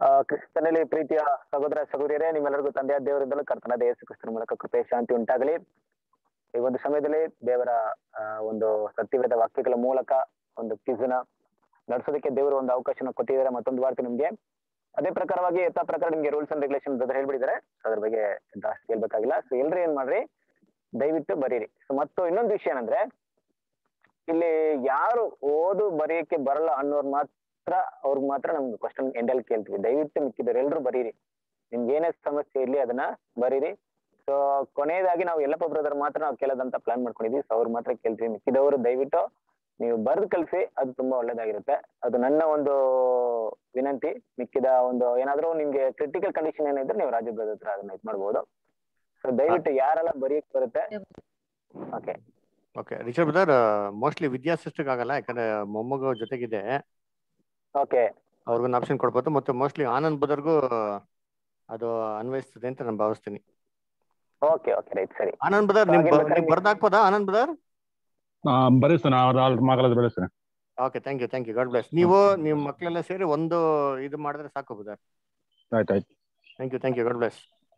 ಆ, ಕ್ರಿಸ್ತನಲ್ಲಿ ಪ್ರೀತಿಯ ಸಹೋದರ ಸಹೋದರಿಯರೇ ನಿಮ್ಮೆಲ್ಲರಿಗೂ ತಂದೆಯ ದೇವರಿಂದಲೂ ಕರ್ತನಾದ ಯೇಸು ಕ್ರಿಸ್ತನ ಮೂಲಕ ಕೃಪೆ ಶಾಂತಿ ಉಂಟಾಗಲಿ ಈ ಒಂದು ಸಮಯದಲ್ಲಿ ದೇವರ ಆ, ಒಂದು ಸತ್ಯವೇದ ವಾಕ್ಯಗಳ ಮೂಲಕ ಒಂದು ಕಿಸ್ನ ನಡೆಸೋದಕ್ಕೆ ದೇವರು ಒಂದು ಅವಕಾಶನ ಕೊಟ್ಟಿದ್ದಾರೆ ಮತ್ತೊಂದು ವಾರ್ತೆ ನಿಮ್ಗೆ ಅದೇ ಪ್ರಕಾರವಾಗಿ ಯಥಾ ಪ್ರಕಾರ ನಿಮ್ಗೆ ರೂಲ್ಸ್ ಅಂಡ್ ರೆಗ್ಯುಲೇಷನ್ ಅದ್ರ ಹೇಳ್ಬಿಟ್ಟಿದ್ದಾರೆ ಅದ್ರ ಬಗ್ಗೆ ಜಾಸ್ತಿ ಹೇಳ್ಬೇಕಾಗಿಲ್ಲ ಸೊ ಎಲ್ರು ಏನ್ ಮಾಡ್ರಿ ದಯವಿಟ್ಟು ಬರೀರಿ ಸೊ ಮತ್ತು ಇನ್ನೊಂದು ವಿಷಯ ಏನಂದ್ರೆ ಇಲ್ಲಿ ಯಾರು ಓದು ಬರೆಯಕ್ಕೆ ಬರಲ್ಲ ಅನ್ನೋರು ಮಾತ್ರ ಅವ್ರಿಗೆ ಮಾತ್ರ ನಮ್ಗೆ ಕ್ವಶನ್ ಎಂಡಲ್ಲಿ ಕೇಳ್ತೀವಿ ದಯವಿಟ್ಟು ಮಿಕ್ಕಿದವ್ರು ಎಲ್ರು ಬರೀರಿ ನಿಮ್ಗೆ ಏನೇ ಸಮಸ್ಯೆ ಇರ್ಲಿ ಅದನ್ನ ಬರೀರಿ ಸೊ ಕೊನೆಯದಾಗಿ ನಾವು ಎಲ್ಲಪ್ಪ ಬ್ರದರ್ ಮಾತ್ರ ನಾವು ಕೇಳೋದಂತ ಪ್ಲಾನ್ ಮಾಡ್ಕೊಂಡಿದ್ವಿ ಸೊ ಅವ್ರು ಮಾತ್ರ ಕೇಳ್ತೀವಿ ಮಿಕ್ಕಿದವರು ದಯವಿಟ್ಟು ನೀವು ಬರ್ದು ಕಳಿಸಿ ಅದು ತುಂಬಾ ಒಳ್ಳೇದಾಗಿರುತ್ತೆ ಅದು ನನ್ನ ಒಂದು ವಿನಂತಿ ಮಿಕ್ಕಿದ ಒಂದು ಏನಾದ್ರೂ ನಿಮ್ಗೆ ಕ್ರಿಟಿಕಲ್ ಕಂಡೀಷನ್ ಏನಿದ್ರೆ ನೀವು ರಾಜು ಬ್ರದರ್ ಹತ್ರ ಅದನ್ನ ಇದು ಮಾಡ್ಬೋದು ಸೊ ದಯವಿಟ್ಟು ಯಾರೆಲ್ಲ ಬರೆಯಕ್ ಬರುತ್ತೆ okay okay Rishabh brother mostly ವಿದ್ಯಾಸೃಷ್ಟಕ್ಕೆ ಆಗಲ್ಲ ಯಾಕಂದ್ರೆ ಮೊಮ್ಮಗ ಜೊತೆಗಿದೆ ಓಕೆ ಅವ್ರಿಗೊಂದು ಆಪ್ಷನ್ ಕೊಡ್ಬೋದು ಮತ್ತೆ ಮೋಸ್ಟ್ಲಿ ಆನಂದ್ ಬದರ್ಗೂ ಅದು ಅನ್ವಯಿಸ್ತದೆ ಅಂತ ನಾನು ಭಾವಿಸ್ತೀನಿ ಓಕೆ ಓಕೆ ರೈಟ್ ಸರಿ ಆನಂದ್ ಬದರ್ ನಿಮ್ ಹಾಗೆ ಬೇಕಾದ್ರೆ ನೀವು ಬರ್ದಾಕ್ಬೋದಾ ಆನಂದ್ ಬದರ್ ಬರೀತಾನೆ ಅವ್ರ ಅವ್ರ ಮಗಳದ್ದು ಬೆಳೆಸ್ತಾನೆ okay thank you thank you God bless ನೀವು ನಿಮ್ಮ ಮಕ್ಕಳೆಲ್ಲ ಸೇರಿ ಒಂದು ಇದು ಮಾಡಿದ್ರೆ ಸಾಕು ಬದರ್ ಆಯ್ತು ಆಯ್ತು thank you thank you God bless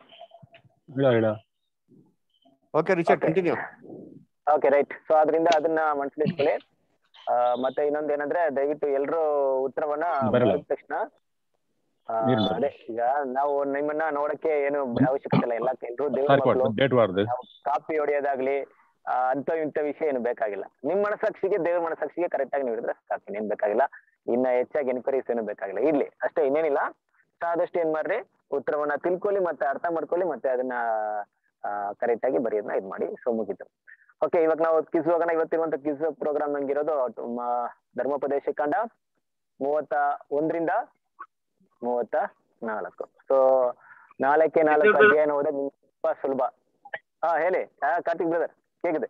ಇಡ ಇಡ okay Richard Okay. Continue okay right so ಅದರಿಂದ ಅದನ್ನ ಮನಸ್ಸಿಟ್ಕೊಳ್ಳಿ ಆ, ಮತ್ತೆ ಇನ್ನೊಂದ್ ಏನಂದ್ರೆ ದಯವಿಟ್ಟು ಎಲ್ರು ಉತ್ತರವನ್ನ ಬರಲ್ಲ. ಬರೆದ ತಕ್ಷಣ ಆ, ನೀರ್ ಬರಲ್ಲ. ಅದೇ ಈಗ ನಾವು ನಿಮ್ಮನ್ನ ನೋಡಕ್ಕೆ ಏನು ಅವಶ್ಯಕತೆ ಇಲ್ಲ ಎಲ್ಲ ಎಲ್ರು ದೇವ್ರ ಕಾರ್ಡ್ ಮಕ್ಕಳು ಕೊಡ್ತು ಡೇಟ್ ವಾರ್ದು ನಾವು ಕಾಪಿ ಹೊಡೆಯೋದಾಗ್ಲಿ ಆ, ಅಂತ ಇಂಥ ವಿಷಯ ಏನು ಬೇಕಾಗಿಲ್ಲ ನಿಮ್ ಮನಸ್ಸಾಕ್ಷಿಗೆ ದೇವ್ರ ಮನಸ್ಸಾಕ್ಷಿಗೆ ಕರೆಕ್ಟ್ ಆಗಿ ನೀವು ಹಿಡಿದ್ರೆ ಸಾಕು ಇನ್ನೇನ್ ಬೇಕಾಗಿಲ್ಲ ಇನ್ನ ಹೆಚ್ಚಾಗಿ ಎನ್ಕ್ವೈರೀಸ್ ಏನು ಬೇಕಾಗಿಲ್ಲ ಇರ್ಲಿ ಅಷ್ಟೇ ಇನ್ನೇನಿಲ್ಲ ಸೊ ಆದಷ್ಟು ಏನ್ ಮಾಡ್ರಿ ಉತ್ತರವನ್ನ ತಿಳ್ಕೊಳ್ಳಿ ಮತ್ತೆ ಅರ್ಥ ಮಾಡ್ಕೊಳ್ಳಿ ಮತ್ತೆ ಅದನ್ನ ಕರೆಕ್ಟ್ ಆಗಿ ಬರೆಯೋದನ್ನ ಇದ್ ಮಾಡಿ ಸೊ ಮುಗೀತು ಓಕೆ ಇವಾಗ ನಾವು ಕ್ವಿಸ್ ಹೋಗೋಣ ಇವತ್ತಿರುವಂತ ಕ್ವಿಸ್ ಪ್ರೋಗ್ರಾಮ್ ನಂಗಿರೋದು ಮ, ಧರ್ಮೋಪದೇಶ ಕಂಡ ಮೂವತ್ತ ಒಂದರಿಂದ ಮೂವತ್ತ ನಾಲ್ಕು ಸೊ ನಾಲ್ಕೇ ನಾಲ್ಕು ಅಧ್ಯಾಯನ ಓದೋದು ತುಂಬಾ ಸುಲಭ ಹಾ ಹೇಳಿ ಹಾ ಕಾರ್ತಿಕ್ ಬ್ರದರ್ கேக்குது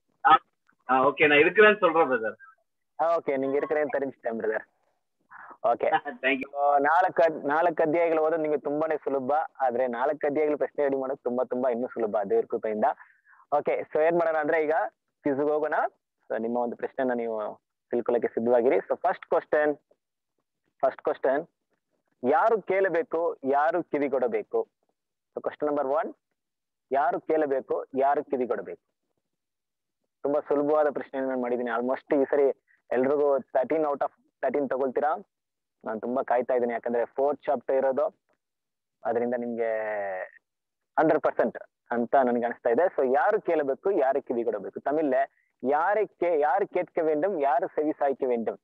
ஓகே நான் இருக்கிறேன்னு சொல்றேன் பிரதர் ಓಕೆ ನಿಂಗೆ ಇರ್ಕರೆ தெரிஞ்சிட்டேன் ಬ್ರದರ್ ಓಕೆ தேங்க்யூ ನಾಲ್ಕು ಅದ್- ನಾಲ್ಕು ಅಧ್ಯಾಯಗಳು ಓದೋದು ನಿಮಗೆ ತುಂಬಾನೇ ಸುಲಭ ಆದ್ರೆ ನಾಲ್ಕು ಅಧ್ಯಾಯಗಳು ಪ್ರಶ್ನೆ ರೆಡಿ ಮಾಡೋದು ತುಂಬಾ ತುಂಬಾ ಇನ್ನೂ ಸುಲಭ ದೇವ್ರ ಕೃಪೆಯಿಂದ ಓಕೆ ಸೊ ಏನ್ ಮಾಡೋಣ ಅಂದ್ರೆ ಈಗ ಕ್ವಿಸ್ಗೆ ಹೋಗೋಣ ಸೊ ನಿಮ್ಮ ಒಂದು ಪ್ರಶ್ನೆನ ನೀವು ತಿಳ್ಕೊಳ್ಳಕ್ಕೆ ಸಿದ್ಧವಾಗಿರಿ so first question first question ಯಾರು ಕೇಳಬೇಕು ಯಾರು ಕಿವಿಗೊಡಬೇಕು ಸೊ ಕ್ವಶನ್ ನಂಬರ್ ಒನ್ ಯಾರು ಕೇಳಬೇಕು ಯಾರು ಕಿವಿಗೊಡಬೇಕು ತುಂಬಾ ಸುಲಭವಾದ ಪ್ರಶ್ನೆ ನಾನು ಮಾಡಿದ್ದೀನಿ ಆಲ್ಮೋಸ್ಟ್ ಈ ಸರಿ ಎಲ್ರಿಗೂ ತರ್ಟೀನ್ ಔಟ್ ಆಫ್ ತರ್ಟೀನ್ ತಗೊಳ್ತೀರಾ ನಾನು ತುಂಬಾ ಕಾಯ್ತಾ ಇದ್ದೀನಿ ಯಾಕಂದ್ರೆ ಫೋರ್ತ್ ಚಾಪ್ಟರ್ ಇರೋದು ಅದರಿಂದ ನಿಮ್ಗೆ ಹಂಡ್ರೆಡ್ ಪರ್ಸೆಂಟ್ ಅಂತ ನನ್ಗೆ ಅನಿಸ್ತಾ ಇದೆ ಸೊ ಯಾರು ಕೇಳಬೇಕು ಯಾರು ಕಿವಿ ಕೊಡಬೇಕು ತಮಿಳ್ಲೆ ಯಾರು ಕೇ ಯಾರು கேட்க வேண்டும் யார் செவி சாய்க்க வேண்டும்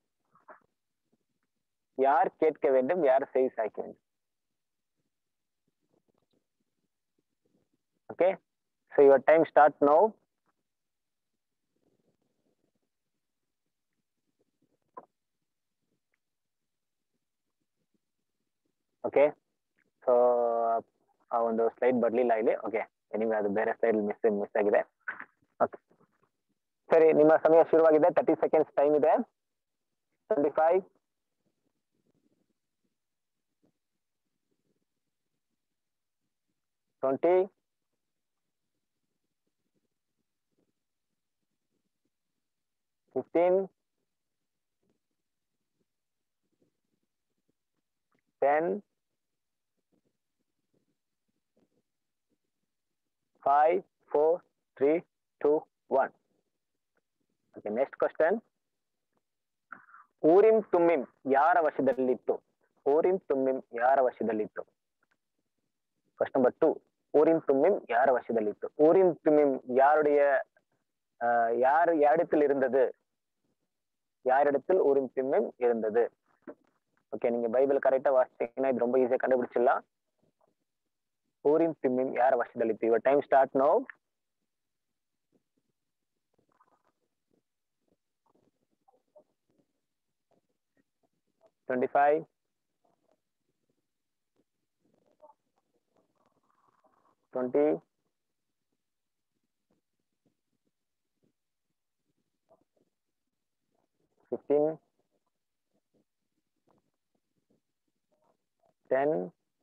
யார் கேட்க வேண்டும் யார் செவி சாய்க்க வேண்டும் okay so your time start now okay so ಆ ಒಂದು ಸ್ಲೈಡ್ ಬರ್ಲಿಲ್ಲ ಇಲ್ಲಿ ಓಕೆ ಎನಿವೆ ಅದು ಬೇರೆ ಸ್ಲೈಡ್ ಮಿಸ್ ಮಿಸ್ ಆಗಿದೆ ಓಕೆ ಸರಿ ನಿಮ್ಮ ಸಮಯ ಶುರುವಾಗಿದೆ ತರ್ಟಿ ಸೆಕೆಂಡ್ಸ್ ಟೈಮ್ ಇದೆ twenty five twenty fifteen ten five, four, three, two, one. Okay, next question. ಊರಿಂ ತುಮ್ಮಿಂ ಯಾರ ವಶದಲ್ಲಿತ್ತು ಊರಿಂ ತುಮ್ಮಿಂ ಯಾರ ವಶದಲ್ಲಿತ್ತು ಕ್ವಶನ್ ನಂಬರ್ ಟೂ ಊರಿಂ ತುಮ್ಮಿಂ யார வசதலித்து ஊரிம் தும்மிம் யாருடைய ஆஹ், யார் யாரிடத்தில் இருந்தது யாரிடத்தில் ஊரிம் தும்மிம் இருந்தது ஓகே நீங்க பைபிள் கரெக்டா வாசிச்சீங்கன்னா இது ரொம்ப ஈஸியா கண்டுபிடிச்சிடலாம் ಊರಿಂ ತಿಮ್ಮಿಂ ಯಾರ ವಶದಲ್ಲಿತ್ತು your time start now twenty five twenty fifteen ten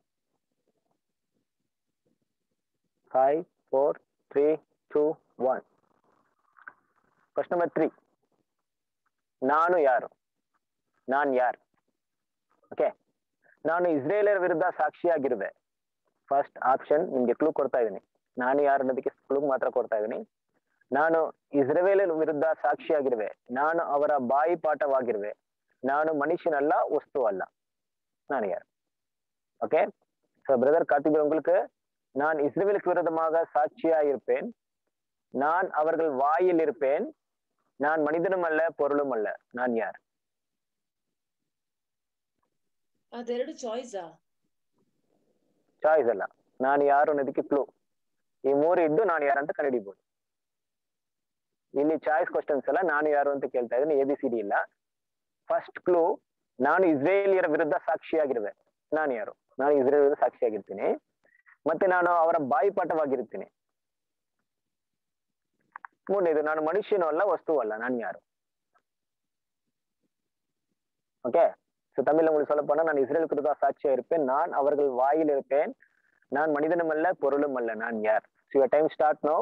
five, four, three, two, one. Question number three. ನಾನು ಯಾರು ನಾನ್ ಯಾರ್ ಓಕೆ ನಾನು ಇಸ್ರೇಲರ ವಿರುದ್ಧ ಸಾಕ್ಷಿಯಾಗಿರುವೆ ಫಸ್ಟ್ ಆಪ್ಷನ್ ನಿಮ್ಗೆ ಕ್ಲೂ ಕೊಡ್ತಾ ಇದ್ದೀನಿ ನಾನು ಯಾರು ಅನ್ನೋದಕ್ಕೆ ಕ್ಲೂ ಮಾತ್ರ ಕೊಡ್ತಾ ಇದ್ದೀನಿ ನಾನು ಇಸ್ರೇಲರ ವಿರುದ್ಧ ಸಾಕ್ಷಿಯಾಗಿರುವೆ ನಾನು ಅವರ ಬಾಯಿ ಪಾಠವಾಗಿರುವೆ ನಾನು ಮನುಷ್ಯನಲ್ಲ ವಸ್ತು ಅಲ್ಲ நான் யார் ஓகே ஸோ பிரதர் கார்த்திக் உங்களுக்கு நான் இஸ்ரேலுக்கு விரோதமாக சாட்சியா இருப்பேன் நான் அவர்கள் வாயில் இருப்பேன் நான் மனிதனும் அல்ல பொருளும் அல்ல நான் யார் ಅದೆರಡು ಚಾಯ್ಸಾ ಚಾಯ್ಸ್ ಅಲ್ಲ ನಾನು ಯಾರು ಅನ್ನೋದಕ್ಕೆ ಕ್ಲೂ ಈ ಮೂರು ಇದ್ದು ನಾನು ಯಾರು ಅಂತ ಕಂಡುಹಿಡಿಬಹುದು ಇಲ್ಲಿ ಚಾಯ್ಸ್ ಕ್ವಶನ್ಸ್ ಎಲ್ಲ ನಾನು ಯಾರು ಅಂತ ಕೇಳ್ತಾ ಇದ್ದೀನಿ ಎ ಬಿ ಸಿ ಡಿ ಇಲ್ಲ ಫಸ್ಟ್ ಕ್ಲೂ ನಾನು ಇಸ್ರೇಲಿಯರ ವಿರುದ್ಧ ಸಾಕ್ಷಿಯಾಗಿರುವೆ ನಾನು ಯಾರು ನಾನು ಇಸ್ರೇಲ್ ವಿರುದ್ಧ ಸಾಕ್ಷಿಯಾಗಿರ್ತೀನಿ ಮತ್ತೆ ನಾನು ಅವರ ಬಾಯಿಪಾಠವಾಗಿರ್ತೀನಿ ಮೂರನೇದು ನಾನು ಮನುಷ್ಯನೂ ಅಲ್ಲ ವಸ್ತುವು ಅಲ್ಲ ನಾನು ಯಾರು ஓகே ஸோ தமிழ்ல உங்களுக்கு சொல்ல போனா நான் இஸ்ரேல் குறித்தா சாட்சியா இருப்பேன் நான் அவர்கள் வாயில் இருப்பேன் நான் மனிதனும் அல்ல பொருளும் அல்ல நான் யார் so your time start now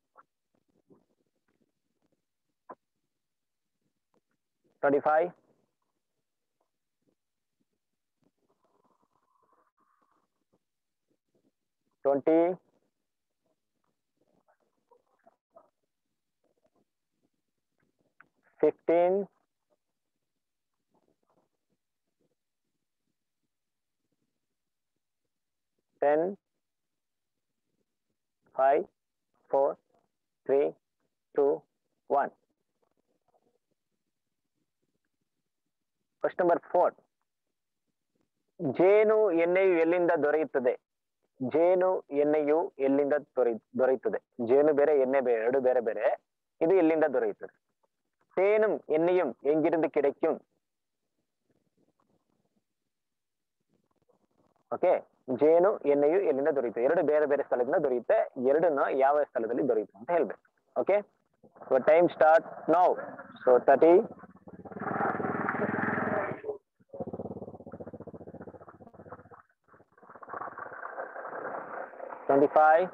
twenty five twenty fifteen ten, five, four, three, two, one. Question number four. ಜೇನು ಎಣ್ಣೆಯು ಎಲ್ಲಿಂದ ದೊರೆಯುತ್ತದೆ ಜೇನು ಎಣ್ಣೆಯು ಎಲ್ಲಿಂದ ದೊರೆ ದೊರೆಯುತ್ತದೆ ಜೇನು ಬೇರೆ ಎಣ್ಣೆ ಬೇರೆ ಎರಡು ಬೇರೆ ಬೇರೆ ಇದು ಎಲ್ಲಿಂದ ದೊರೆಯುತ್ತದೆ தேனும் எண்ணெயும் எங்கிருந்து கிடைக்கும் ಓಕೆ ಜೇನು ಎಣ್ಣೆಯು ಎಲ್ಲಿಂದ ದೊರೆಯುತ್ತೆ ಎರಡು ಬೇರೆ ಬೇರೆ ಸ್ಥಳದಿಂದ ದೊರೆಯುತ್ತೆ ಎರಡನ್ನ ಯಾವ ಸ್ಥಳದಲ್ಲಿ ದೊರೆಯುತ್ತೆ ಅಂತ ಹೇಳ್ಬೇಕು okay so time start now so thirty twenty five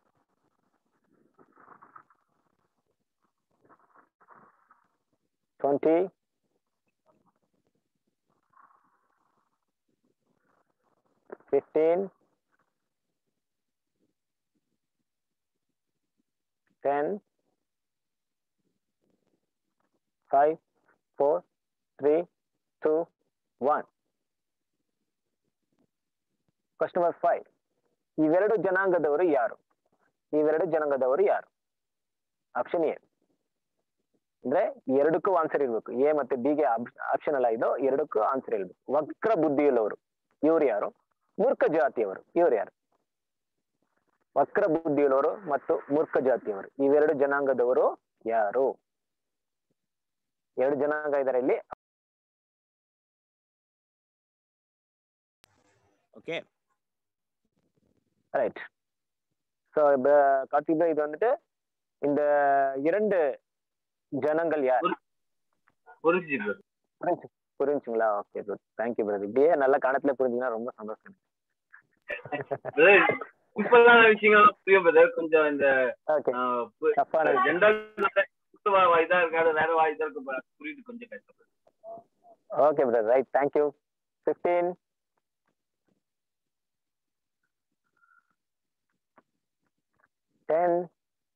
twenty fifteen, ten, five, four, three, two, one. Question number five. ಇವೆರಡು ಜನಾಂಗದವರು ಯಾರು ಇವೆರಡು ಜನಾಂಗದವರು ಯಾರು ಆಪ್ಷನ್ ಎ ಅಂದ್ರೆ ಎರಡಕ್ಕೂ ಆನ್ಸರ್ ಇರ್ಬೇಕು ಎ ಮತ್ತೆ ಬಿಗೆ ಆಪ್ಷನ್ ಅಲ್ಲ ಇದು ಎರಡಕ್ಕೂ ಆನ್ಸರ್ ಇರ್ಬೇಕು ವಕ್ರ ಬುದ್ಧಿಯುಳ್ಳವರು ಇವ್ರು ಯಾರು ಮೂರ್ಖ ಜಾತಿಯವರು ಇವರು ಯಾರು ವಕ್ರ ಬುದ್ಧಿಯುಳ್ಳವರು ಮತ್ತು ಮೂರ್ಖ ಜಾತಿಯವರು ಇವೆರಡು ಜನಾಂಗದವರು ಯಾರು ಎರಡು ಜನಾಂಗ ಇದಾರೆ ಇಲ್ಲಿ ஓகே ரைட் ஸோ கார்த்திக் இது வந்துட்டு இந்த இரண்டு ஜனங்கள் யார் புரிஞ்சுச்சு brother. புரிஞ்சு புரிஞ்சுங்களா ஓகே குட் தேங்க்யூ பிரதர் இப்படியே நல்லா கணத்துல புரிஞ்சுங்கன்னா ரொம்ப சந்தோஷம் brother, சிம்பிளான விஷயங்கள் புரியும் brother. கொஞ்சம் இந்த ஓகே ஆஹ், பு- தப்பான ஜென்ரல் இதா இருக்காது வேற இதா இருக்கு brother. புரியுது கொஞ்சம் கஷ்டம் okay brother right thank you fifteen ten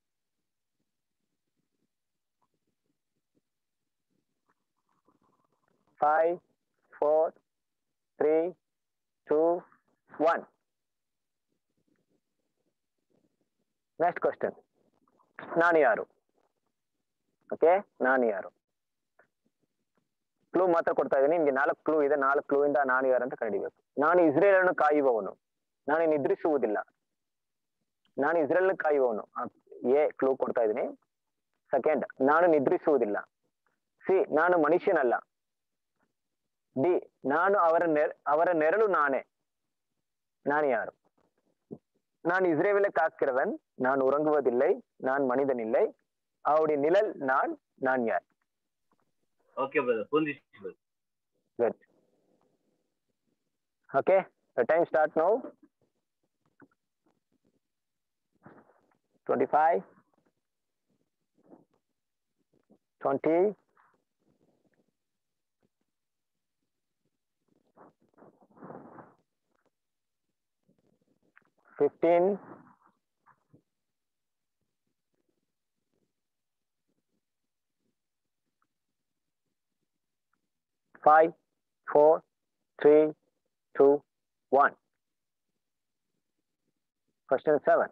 five four three two one next question ನಾನು ಯಾರು ಓಕೆ ನಾನು ಯಾರು ಕ್ಲೂ ಮಾತ್ರ ಕೊಡ್ತಾ ಇದ್ದೀನಿ ನಿಮ್ಗೆ ನಾಲ್ಕು ಕ್ಲೂ ಇದೆ ನಾಲ್ಕು ಕ್ಲೂ ಇಂದ ನಾನು ಯಾರು ಅಂತ ಕಂಡಿಬೇಕು ನಾನು ಇಸ್ರೇಲನ್ನು ಕಾಯುವವನು ನಾನು ನಿದ್ರಿಸುವುದಿಲ್ಲ ನಾನು ಇಸ್ರೇಲ್ ಕಾಯುವವನು ಎ ಕ್ಲೂ ಕೊಡ್ತಾ ಇದ್ದೀನಿ ಸೆಕೆಂಡ್ ನಾನು ನಿದ್ರಿಸುವುದಿಲ್ಲ ಸಿ ನಾನು ಮನುಷ್ಯನಲ್ಲ ಡಿ ನಾನು ಅವರ ನೆರ ಅವರ ನೆರಳು ನಾನೇ ನಾನು ಯಾರು நான் இஸ்ரேவேலை காக்கிறவன் நான் உறங்குவதில்லை நான் மனிதனில்லை அவருடைய நிழல் நான் நான் யார் ஓகே brother. புரிஞ்சுச்சு brother. Good. Okay, the time start now. 25, 20, 10, 15 5 4 3 2 1 question 7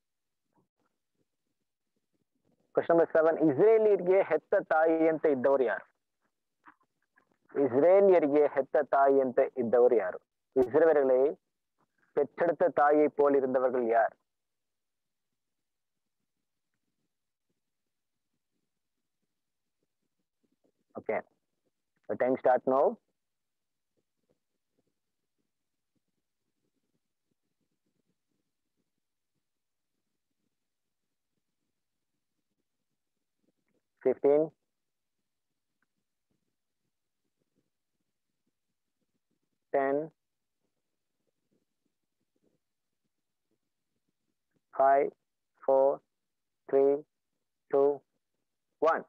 question number 7 ಇಸ್ರೇಲಿಯರಿಗೆ ಹೆತ್ತ ತಾಯಿಯಂತೆ ಇದ್ದವರು ಯಾರು இஸ்ரேலியರಿಗೆ ಹೆತ್ತ தாயಂತೆ ಇದ್ದವರು ಯಾರು இஸ்ரவேலர்களை பெற்றெடுத்த தாயை போல் இருந்தவர்கள் யார் okay the time start now Fifteen, ten, five, four, three, two, one.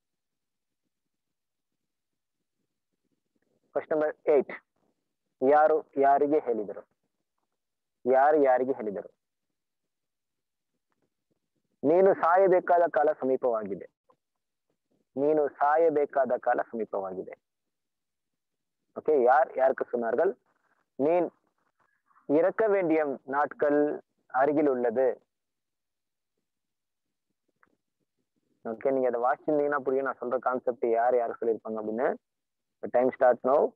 Question number eight ಯಾರು ಯಾರಿಗೆ ಹೇಳಿದರು ಯಾರು ಯಾರಿಗೆ ಹೇಳಿದರು ನೀನು ಸಾಯಬೇಕಾದ ಕಾಲ ಸಮೀಪವಾಗಿದೆ ನೀನು சாயಬೇಕಾದ கால ಸಮೀಪವಾಗಿದೆ ஓகே யார் யாருக்கு சொன்னார்கள் நீ இறக்க வேண்டிய நாட்கள் அருகில் உள்ளது ஓகே நீங்க அதை வாசிச்சிருந்தீங்கன்னா புரியும் நான் சொல்ற கான்செப்ட் யார் யார் சொல்லியிருப்பாங்க அப்படின்னு time start now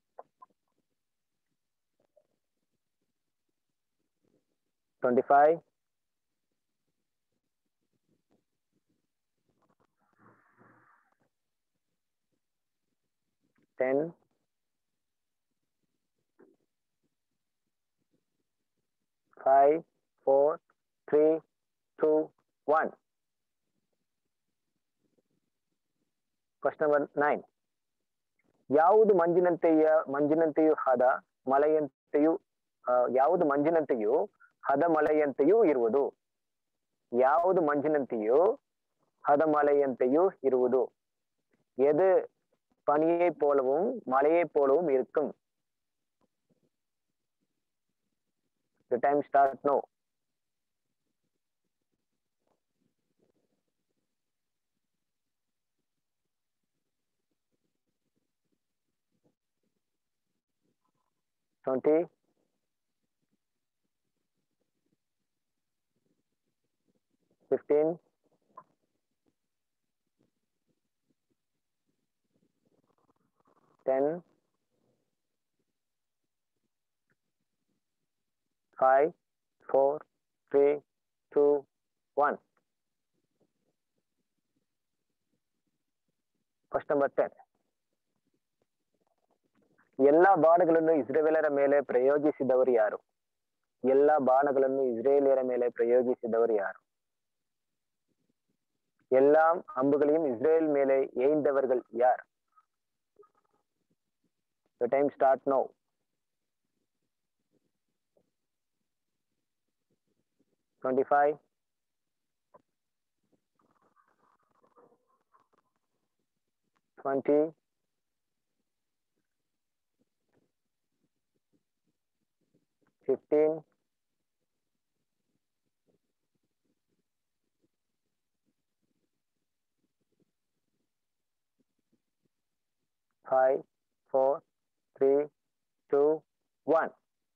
twenty five ten five, four, three, two, one. Question number nine. ಯಾವುದು ಮಂಜಿನಂತೆಯ ಮಂಜಿನಂತೆಯೂ ಹದ ಮಳೆಯಂತೆಯೂ ಆ, ಯಾವುದು ಮಂಜಿನಂತೆಯೂ ಹದ ಮಳೆಯಂತೆಯೂ ಇರುವುದು ಯಾವುದು ಮಂಜಿನಂತೆಯೂ ಹದ மலையಂತೆಯೂ ಇರುವುದು எது பனியைப் போலவும் மலையைப் போலவும் இருக்கும் the time start now twenty fifteen ten five four three two one question number ten ಎಲ್ಲಾ ಬಾಣಗಳನ್ನು ಇಸ್ರೇಲರ ಮೇಲೆ ಪ್ರಯೋಗಿಸಿದವರು ಯಾರು ಎಲ್ಲಾ ಬಾಣಗಳನ್ನು ಇಸ್ರೇಲಿಯರ ಮೇಲೆ ಪ್ರಯೋಗಿಸಿದವರು ಯಾರು எல்லா அம்புகளையும் இஸ்ரேல் மேலே எய்ந்தவர்கள் யார் the time start now twenty-five twenty fifteen five four three two one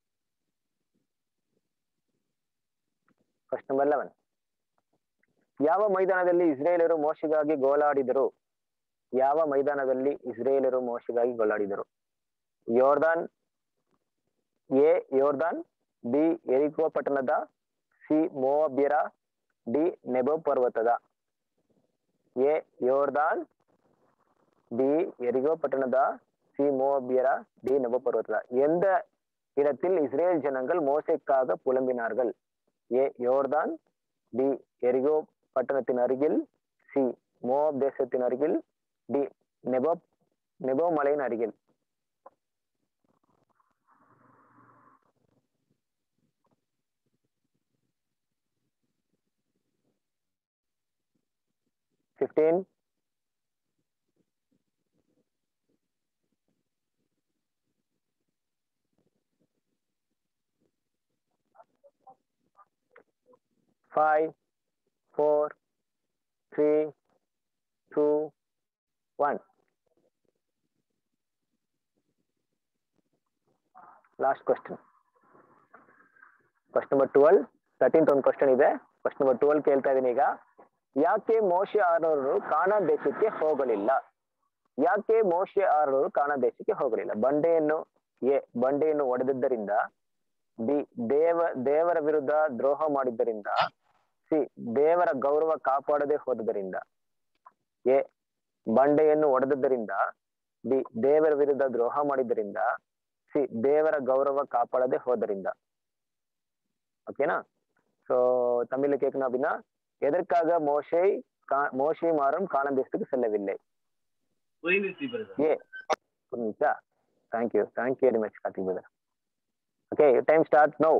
question number 11 ಯಾವ ಮೈದಾನದಲ್ಲಿ ಇಸ್ರೇಲರು ಮೋಶೆಗಾಗಿ ಗೋಳಾಡಿದರು ಯಾವ ಮೈದಾನದಲ್ಲಿ ಇಸ್ರೇಲರು ಮೋಶೆಗಾಗಿ ಗೋಳಾಡಿದರು ಯೋರ್ದಾನ್ ಎ ಯೋರ್ದಾನ್ ಬಿ ಎರಿಕೋ ಪಟ್ಟಣದ ಸಿ ಮೋಅಬ್ಯರ ಡಿ ನೆಬೋ ಪರ್ವತದ ಎ ಯೋರ್ದಾನ್ பி எரிகோ பட்டணதா சி மோபியரா டி நெபோ பர்வத்ததா எந்த இடத்தில் இஸ்ரேல் ஜனங்கள் மோசைக்காக புலம்பினார்கள் ஏ யோர்தான் டி எரிகோ பட்டணத்தின் அருகில் சி மோப் தேசத்தின் அருகில் டி நெபோ நெபோ மலையின் அருகில் fifteen five four three two one last question question number twelve thirteenth ಒಂದು ಕ್ವಶನ್ ಇದೆ ಕ್ವಶನ್ ನಂಬರ್ ಟ್ವೆಲ್ ಕೇಳ್ತಾ ಇದೀನಿ ಈಗ ಯಾಕೆ ಮೋಶೆ ಆರೋರು ಕಾಣ ದೇಶಕ್ಕೆ ಹೋಗಲಿಲ್ಲ ಯಾಕೆ ಮೋಶೆ ಆರೋರು ಕಾಣ ದೇಶಕ್ಕೆ ಹೋಗಲಿಲ್ಲ ಬಂಡೆಯನ್ನು ಎ ಬಂಡೆಯನ್ನು ಒಡೆದಿದ್ದರಿಂದ ಬಿ ದೇವ ದೇವರ ವಿರುದ್ಧ ದ್ರೋಹ ಮಾಡಿದ್ದರಿಂದ ಸಿ ದೇವರ ಗೌರವ ಕಾಪಾಡದೆ ಹೋದುದರಿಂದ ಎ ಬಂಡೆಯನ್ನು ಒಡೆದದ್ದರಿಂದ ಬಿ ದೇವರ ವಿರುದ್ಧ ದ್ರೋಹ ಮಾಡಿದ್ದರಿಂದ ಸಿ ದೇವರ ಗೌರವ ಕಾಪಾಡದೆ ಹೋದರಿಂದ ஓகேனா ஸோ தமிழ்ல கேட்கணும் அப்படின்னா எதற்காக மோஷை கா- மோஷே மாறும் காணந்தேசத்துக்கு செல்லவில்லை புரிந்துச்சு பிரதர் ஏ புரிஞ்சுச்சா thank you thank you very much Karthik brother okay time start now